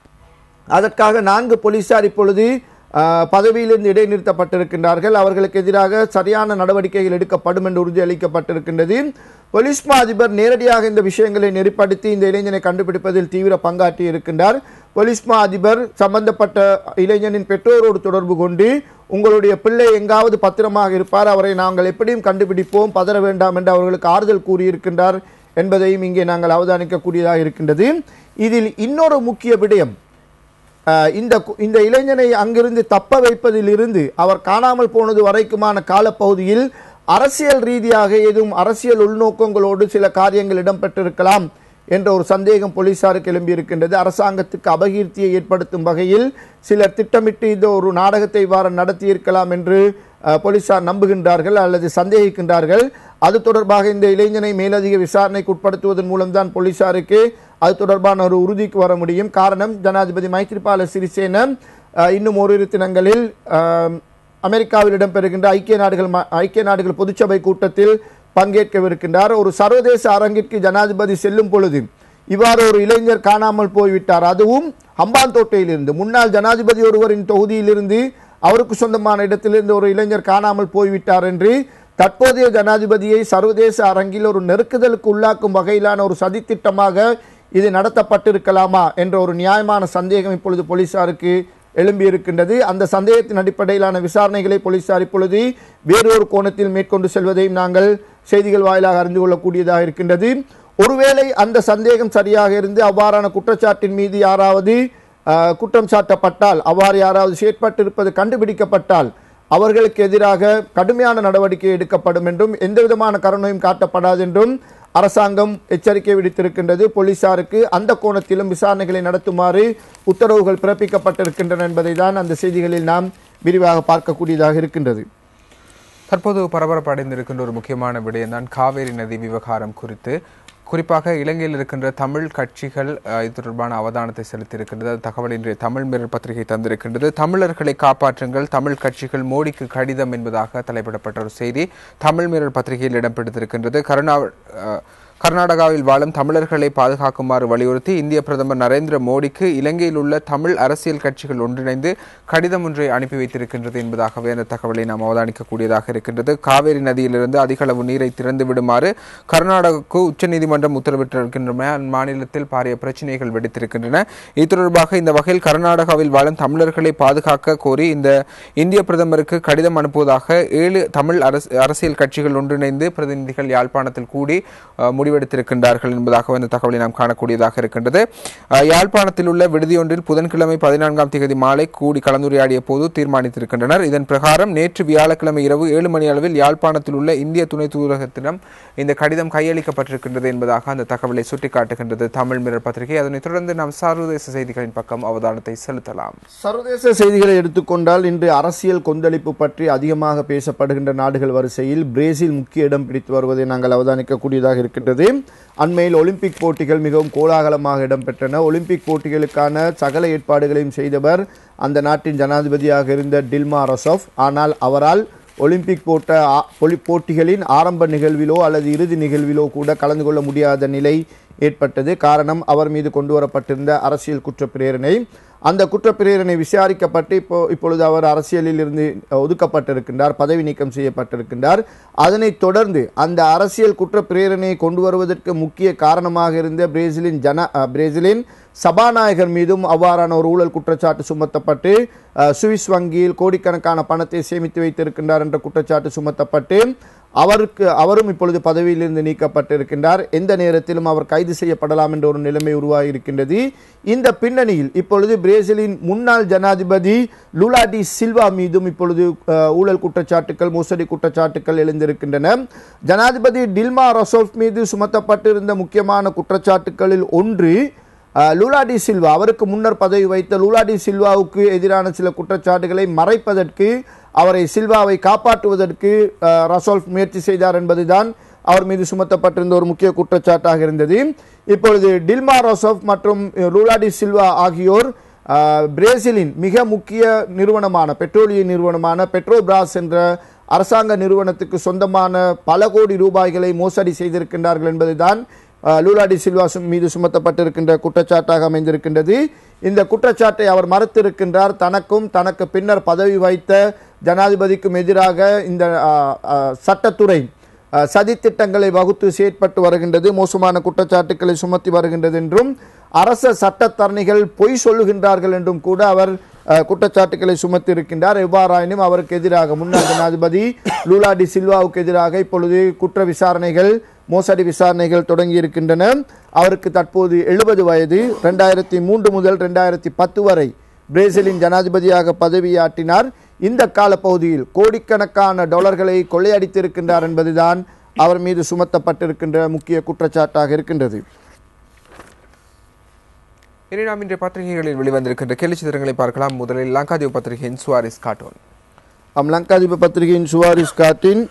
அதற்காக நான்கு போலீசார் இப்பொழுது ஆஹ், பதவியிலிருந்து இடைநிறுத்தப்பட்டிருக்கின்றார்கள் அவர்களுக்கு எதிராக சரியான நடவடிக்கைகள் எடுக்கப்படும் என்று உறுதியளிக்கப்பட்டிருக்கின்றது போலீஸ் மா அதிபர் நேரடியாக இந்த விஷயங்களை நெறிப்படுத்தி இந்த இளைஞனை கண்டுபிடிப்பதில் தீவிர பங்காற்றி இருக்கின்றார் போலீஸ் மா அதிபர் சம்பந்தப்பட்ட இளைஞனின் பெற்றோரோடு தொடர்பு கொண்டு உங்களுடைய பிள்ளை எங்காவது பத்திரமாக இருப்பார் அவரை நாங்கள் எப்படியும் கண்டுபிடிப்போம் பதற வேண்டாம் என்று அவர்களுக்கு ஆறுதல் கூறியிருக்கின்றார் என்பதையும் இங்கே நாங்கள் அவதானிக்கக்கூடியதாக இருக்கின்றது இதில் இன்னொரு முக்கிய விடயம் அஹ், இந்த கு- இந்த இளைஞனை அங்கிருந்து தப்ப வைப்பதிலிருந்து அவர் காணாமல் போனது வரைக்குமான காலப்பகுதியில் அரசியல் ரீதியாக ஏதும் அரசியல் உள்நோக்கங்களோடு சில காரியங்கள் இடம்பெற்றிருக்கலாம் என்ற ஒரு சந்தேகம் போலீசாருக்கு எழும்பியிருக்கின்றது அரசாங்கத்துக்கு அபகீர்த்தியை ஏற்படுத்தும் வகையில் சிலர் திட்டமிட்டு இந்த ஒரு நாடகத்தை இவ்வாறு நடத்தியிருக்கலாம் என்று அஹ், போலீசார் நம்புகின்றார்கள் அல்லது சந்தேகிக்கின்றார்கள் அது தொடர்பாக இந்த இளைஞனை மேலதிக விசாரணைக்கு உட்படுத்துவதன் மூலம்தான் போலீசாருக்கு அது தொடர்பான ஒரு உறுதிக்கு வர முடியும் காரணம் ஜனாதிபதி மைத்ரிபால சிறிசேன அஹ், இன்னும் ஓரிரு தினங்களில் அஹ், அமெரிக்காவில் இடம்பெறுகின்ற ஐக்கிய நாடுகள் ம- ஐக்கிய நாடுகள் பொதுச்சபை கூட்டத்தில் பங்கேற்கவிருக்கின்றார் ஒரு சர்வதேச அரங்கிற்கு ஜனாதிபதி செல்லும் பொழுது இவ்வாறு ஒரு இளைஞர் காணாமல் போய்விட்டார் அதுவும் ஹம்பாந்தோட்டையிலிருந்து முன்னாள் ஜனாதிபதி ஒருவரின் தொகுதியிலிருந்து அவருக்கு சொந்தமான இடத்திலிருந்து ஒரு இளைஞர் காணாமல் போய்விட்டார் என்று தற்போதைய ஜனாதிபதியை சர்வதேச அரங்கில் ஒரு நெருக்குதலுக்கு உள்ளாக்கும் வகையிலான ஒரு சதித்திட்டமாக இது நடத்தப்பட்டிருக்கலாமா என்ற ஒரு நியாயமான சந்தேகம் இப்பொழுது போலீசாருக்கு எழும்பியிருக்கின்றது அந்த சந்தேகத்தின் அடிப்படையிலான விசாரணைகளை போலீசார் இப்பொழுது வேறொரு கோணத்தில் மேற்கொண்டு செல்வதையும் நாங்கள் செய்திகள் வாயிலாக அறிந்து கொள்ளக்கூடியதாக இருக்கின்றது ஒருவேளை அந்த சந்தேகம் சரியாக இருந்து அவ்வாறான குற்றச்சாட்டின் மீது யாராவது ஆஹ், குற்றம் சாட்டப்பட்டால் அவ்வாறு யாராவது செயற்பட்டிருப்பது கண்டுபிடிக்கப்பட்டால் அவர்களுக்கு எதிராக கடுமையான நடவடிக்கை எடுக்கப்படும் என்றும் எந்தவிதமான கருணையும் காட்டப்படாது என்றும் அரசாங்கம் எச்சரிக்கை விடுத்திருக்கின்றது போலீசாருக்கு அந்த கோணத்திலும் விசாரணைகளை நடத்துமாறு உத்தரவுகள் பிறப்பிக்கப்பட்டிருக்கின்றன என்பதை தான் அந்த செய்திகளில் நாம் விரிவாக பார்க்கக்கூடியதாக இருக்கின்றது தற்போது பரபரப்பு அடைந்திருக்கின்ற ஒரு முக்கியமான விடயம்தான் காவேரி நதி விவகாரம் குறித்து குறிப்பாக இலங்கையில் இருக்கின்ற தமிழ் கட்சிகள் அஹ், இது தொடர்பான அவதானத்தை செலுத்தியிருக்கின்றது அது தகவல் இன்றைய தமிழ் மிரர் பத்திரிகை தந்திருக்கின்றது தமிழர்களை காப்பாற்றுங்கள் தமிழ் கட்சிகள் மோடிக்கு கடிதம் என்பதாக தலைப்பிடப்பட்ட ஒரு செய்தி தமிழ் மிரர் பத்திரிகையில் இடம்பெற்றிருக்கின்றது கருணா அஹ், கர்நாடகாவில் வாழும் தமிழர்களை பாதுகாக்குமாறு வலியுறுத்தி இந்திய பிரதமர் நரேந்திர மோடிக்கு இலங்கையில் உள்ள தமிழ் அரசியல் கட்சிகள் ஒன்றிணைந்து கடிதம் ஒன்றை அனுப்பி வைத்திருக்கின்றது என்பதாகவே அந்த தகவலை நாம் அவதானிக்கக்கூடியதாக இருக்கின்றது காவேரி நதியிலிருந்து அதிக அளவு நீரை திறந்து விடுமாறு கர்நாடகாவுக்கு உச்சநீதிமன்றம் உத்தரவிட்டிருக்கின்றன அம்மாநிலத்தில் பாரிய பிரச்சனைகள் வெடித்திருக்கின்றன இது தொடர்பாக இந்த வகையில் கர்நாடகாவில் வாழும் தமிழர்களை பாதுகாக்க கோரி இந்த இந்திய பிரதமருக்கு கடிதம் அனுப்புவதாக ஏழு தமிழ் அரசு அரசியல் கட்சிகள் ஒன்றிணைந்து பிரதிநிதிகள் யாழ்ப்பாணத்தில் கூடி அஹ், முடிவெடுத்திருக்கின்றார்கள் என்பதாக இந்த தகவலை நாம் காணக்கூடியதாக இருக்கின்றது அஹ், யாழ்ப்பாணத்தில் உள்ள விடுதியொன்றில் புதன்கிழமை பதினான்காம் தேதி மாலை கூடி கலந்துரையாடிய போது தீர்மானித்திருக்கின்றனர் இதன் பிரகாரம் நேற்று வியாழக்கிழமை இரவு ஏழு மணி அளவில் யாழ்ப்பாணத்தில் உள்ள இந்திய துணை தூதரகத்திடம் இந்த கடிதம் கையளிக்கப்பட்டிருக்கின்றது என்பதாக அந்த தகவலை சுட்டிக்காட்டுகின்றது தமிழ் மிரர் பத்திரிகை அதனைத் தொடர்ந்து நாம் சர்வதேச செய்திகளின் பக்கம் அவதானத்தை செலுத்தலாம் சர்வதேச செய்திகளை எடுத்துக்கொண்டால் இன்று அரசியல் கொந்தளிப்பு பற்றி அதிகமாக பேசப்படுகின்ற நாடுகள் வரிசையில் பிரேசில் முக்கிய இடம் பிடித்து வருவதை நாங்கள் அவதானிக்கக்கூடியதாக இருக்கின்றது அண்மையில் ஒலிம்பிக் போட்டிகள் மிகவும் கோலாகலமாக இடம்பெற்றன ஒலிம்பிக் போட்டிகளுக்கான சகல ஏற்பாடுகளையும் செய்தவர் அந்த நாட்டின் ஜனாதிபதியாக இருந்த டில்மா ரசோஃப் ஆனால் அவரால் ஒலிம்பிக் போட்ட ஆ- ஒலி போட்டிகளின் ஆரம்ப நிகழ்விலோ அல்லது இறுதி நிகழ்விலோ கூட கலந்து கொள்ள முடியாத நிலை ஏற்பட்டது காரணம் அவர் மீது கொண்டு வரப்பட்டிருந்த அரசியல் குற்றப்பிரேரணை அந்த குற்றப்பிரேரணை விசாரிக்கப்பட்டு இப்போ இப்பொழுது அவர் அரசியலில் இருந்து ஒதுக்கப்பட்டிருக்கின்றார் பதவி நீக்கம் செய்யப்பட்டிருக்கின்றார் அதனைத் தொடர்ந்து அந்த அரசியல் குற்றப்பிரேரணையை கொண்டு வருவதற்கு முக்கிய காரணமாக இருந்த பிரேசிலின் ஜன அஹ், பிரேசிலின் சபாநாயகர் மீதும் அவ்வாறான ஒரு ஊழல் குற்றச்சாட்டு சுமத்தப்பட்டு அஹ், சுவிஸ் வங்கியில் கோடிக்கணக்கான பணத்தை சேமித்து வைத்திருக்கின்றார் என்ற குற்றச்சாட்டு சுமத்தப்பட்டு அவருக்கு அவரும் இப்பொழுது பதவியிலிருந்து நீக்கப்பட்டிருக்கின்றார் எந்த நேரத்திலும் அவர் கைது செய்யப்படலாம் என்ற ஒரு நிலைமை உருவாகி இருக்கின்றது இந்த பின்னணியில் இப்பொழுது பிரேசிலின் முன்னாள் ஜனாதிபதி லுலா டி சில்வா மீதும் இப்பொழுது அஹ், ஊழல் குற்றச்சாட்டுகள் மோசடி குற்றச்சாட்டுகள் எழுந்திருக்கின்றன ஜனாதிபதி டில்மா ரசோஃப் மீது சுமத்தப்பட்டிருந்த முக்கியமான குற்றச்சாட்டுகளில் ஒன்று அஹ், லூலா டி சில்வா அவருக்கு முன்னர் பதவி வைத்த லூலா டி சில்வாவுக்கு எதிரான சில குற்றச்சாட்டுகளை மறைப்பதற்கு அவரை சில்வாவை காப்பாற்றுவதற்கு அஹ், ரசோல்ஃப் முயற்சி செய்தார் என்பதுதான் அவர் மீது சுமத்தப்பட்டிருந்த ஒரு முக்கிய குற்றச்சாட்டாக இருந்தது இப்பொழுது டில்மா ரசோஃப் மற்றும் லூலா டி சில்வா ஆகியோர் அஹ், பிரேசிலின் மிக முக்கிய நிறுவனமான பெட்ரோலிய நிறுவனமான பெட்ரோபிராஸ் என்ற அரசாங்க நிறுவனத்துக்கு சொந்தமான பல கோடி ரூபாய்களை மோசடி செய்திருக்கின்றார்கள் என்பதுதான் அஹ், லூலா டி சில்வா சு- மீது சுமத்தப்பட்டிருக்கின்ற குற்றச்சாட்டாக அமைந்திருக்கின்றது இந்த குற்றச்சாட்டை அவர் மறுத்திருக்கின்றார் தனக்கும் தனக்கு பின்னர் பதவி வைத்த ஜனாதிபதிக்கும் எதிராக இந்த அஹ், அஹ், சட்டத்துறை அஹ், சதித்திட்டங்களை வகுத்து செயற்பட்டு வருகின்றது மோசமான குற்றச்சாட்டுக்களை சுமத்தி வருகின்றது என்றும் அரச சட்டத்தரணிகள் பொய் சொல்லுகின்றார்கள் என்றும் கூட அவர் அஹ், குற்றச்சாட்டுக்களை சுமத்தி இருக்கின்றார் எவ்வாறாயினும் அவருக்கு எதிராக முன்னாள் ஜனாதிபதி லூலா டி சில்வாவுக்கு எதிராக இப்பொழுது குற்ற விசாரணைகள் மோசடி விசாரணைகள் தொடங்கி இருக்கின்றன அவருக்கு தற்போது எழுபது வயது ரெண்டாயிரத்தி மூன்று முதல் ரெண்டாயிரத்தி பத்து வரை பிரேசிலின் ஜனாதிபதியாக பதவியாற்றினார் இந்த காலப்பகுதியில் கோடிக்கணக்கான டாலர்களை கொள்ளையடித்திருக்கின்றார் என்பதுதான் அவர் மீது சுமத்தப்பட்டிருக்கின்ற முக்கிய குற்றச்சாட்டாக இருக்கின்றது இனி நாம் இன்றைய பத்திரிகைகளில் வெளிவந்திருக்கின்ற கேலி சித்திரங்களை பார்க்கலாம் முதலில் லங்காதீவு பத்திரிகையின் சுவாரிஸ் கார்ட்டூன் அம் லங்காதிப பத்திரிகையின் சுவாரிஸ் காட்டின்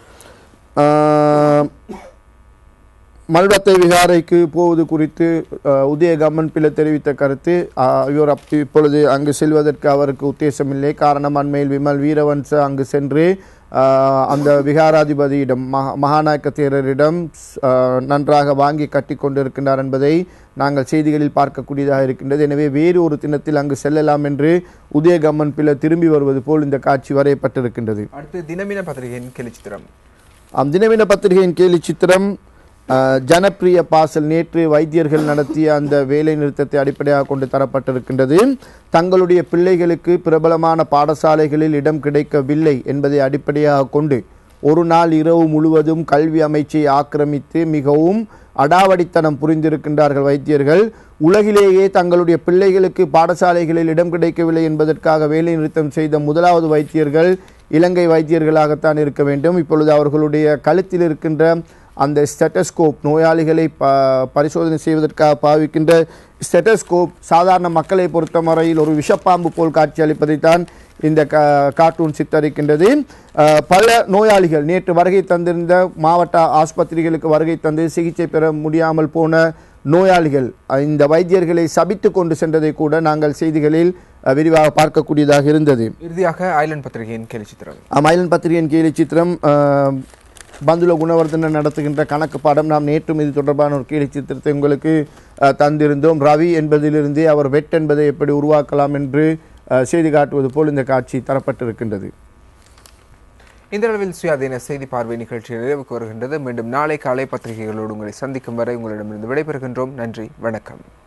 மல்வத்தை விகாரைக்கு போவது குறித்து ஆஹ், உதய கம்மன் பிள்ளை தெரிவித்த கருத்து ஆஹ், இவர் அப்- இப்பொழுது அங்கு செல்வதற்கு அவருக்கு உத்தேசமில்லை காரணம் அண்மையில் விமல் வீரவன்ச அங்கு சென்று ஆஹ், அந்த விகாராதிபதியிடம் மகா மகாநாயக்க தேரரிடம் ஆஹ், நன்றாக வாங்கி கட்டி கொண்டிருக்கின்றார் என்பதை நாங்கள் செய்திகளில் பார்க்கக்கூடியதாக இருக்கின்றது எனவே வேறு ஒரு தினத்தில் அங்கு செல்லலாம் என்று உதயகம்மன் பிள்ளை திரும்பி வருவது போல் இந்த காட்சி வரையப்பட்டிருக்கின்றது அடுத்து தினமின பத்திரிகையின் கேலி சித்திரம் அம் தினமின பத்திரிகையின் கேலி சித்திரம் அஹ், ஜனப்பிரிய பாசல் நேற்று வைத்தியர்கள் நடத்திய அந்த வேலை நிறுத்தத்தை அடிப்படையாக கொண்டு தரப்பட்டிருக்கின்றது தங்களுடைய பிள்ளைகளுக்கு பிரபலமான பாடசாலைகளில் இடம் கிடைக்கவில்லை என்பதை அடிப்படையாக கொண்டு ஒரு நாள் இரவு முழுவதும் கல்வி அமைச்சை ஆக்கிரமித்து மிகவும் அடாவடித்தனம் புரிந்திருக்கின்றார்கள் வைத்தியர்கள் உலகிலேயே தங்களுடைய பிள்ளைகளுக்கு பாடசாலைகளில் இடம் கிடைக்கவில்லை என்பதற்காக வேலை நிறுத்தம் செய்த முதலாவது வைத்தியர்கள் இலங்கை வைத்தியர்களாகத்தான் இருக்க வேண்டும் இப்பொழுது அவர்களுடைய கழுத்தில் இருக்கின்ற அந்த ஸ்டெட்டஸ்கோப் நோயாளிகளை ப பரிசோதனை செய்வதற்காக பாவிக்கின்ற ஸ்டெட்டஸ்கோப் சாதாரண மக்களை பொறுத்தவரையில் ஒரு விஷப்பாம்பு போல் காட்சியளிப்பதைத்தான் இந்த கா கார்ட்டூன் சித்தரிக்கின்றது அஹ், பல நோயாளிகள் நேற்று வருகை தந்திருந்த மாவட்ட ஆஸ்பத்திரிகளுக்கு வருகை தந்து சிகிச்சை பெற முடியாமல் போன நோயாளிகள் அஹ், இந்த வைத்தியர்களை சபித்து கொண்டு சென்றதை கூட நாங்கள் செய்திகளில் அஹ், விரிவாக பார்க்கக்கூடியதாக இருந்தது இறுதியாக ஐலண்ட் பத்திரிகையின் கேலி சித்திரம் மயிலன் பத்திரிகையின் கேலி சித்திரம் அஹ், பந்துல குணவர்தன நடத்துகின்ற கணக்கு பாடம் நாம் நேற்றும் இது தொடர்பான ஒரு கேலி சித்திரத்தை உங்களுக்கு அஹ், தந்திருந்தோம் ரவி என்பதிலிருந்தே அவர் வெட் என்பதை எப்படி உருவாக்கலாம் என்று அஹ், செய்தி காட்டுவது போல் இந்த காட்சி தரப்பட்டிருக்கின்றது இந்த அளவில் சுயாதீன செய்தி பார்வை நிகழ்ச்சி நிறைவுக்கு வருகின்றது மீண்டும் நாளை காலை பத்திரிகைகளோடு உங்களை சந்திக்கும் வரை உங்களிடமிருந்து விடைபெறுகின்றோம் நன்றி வணக்கம்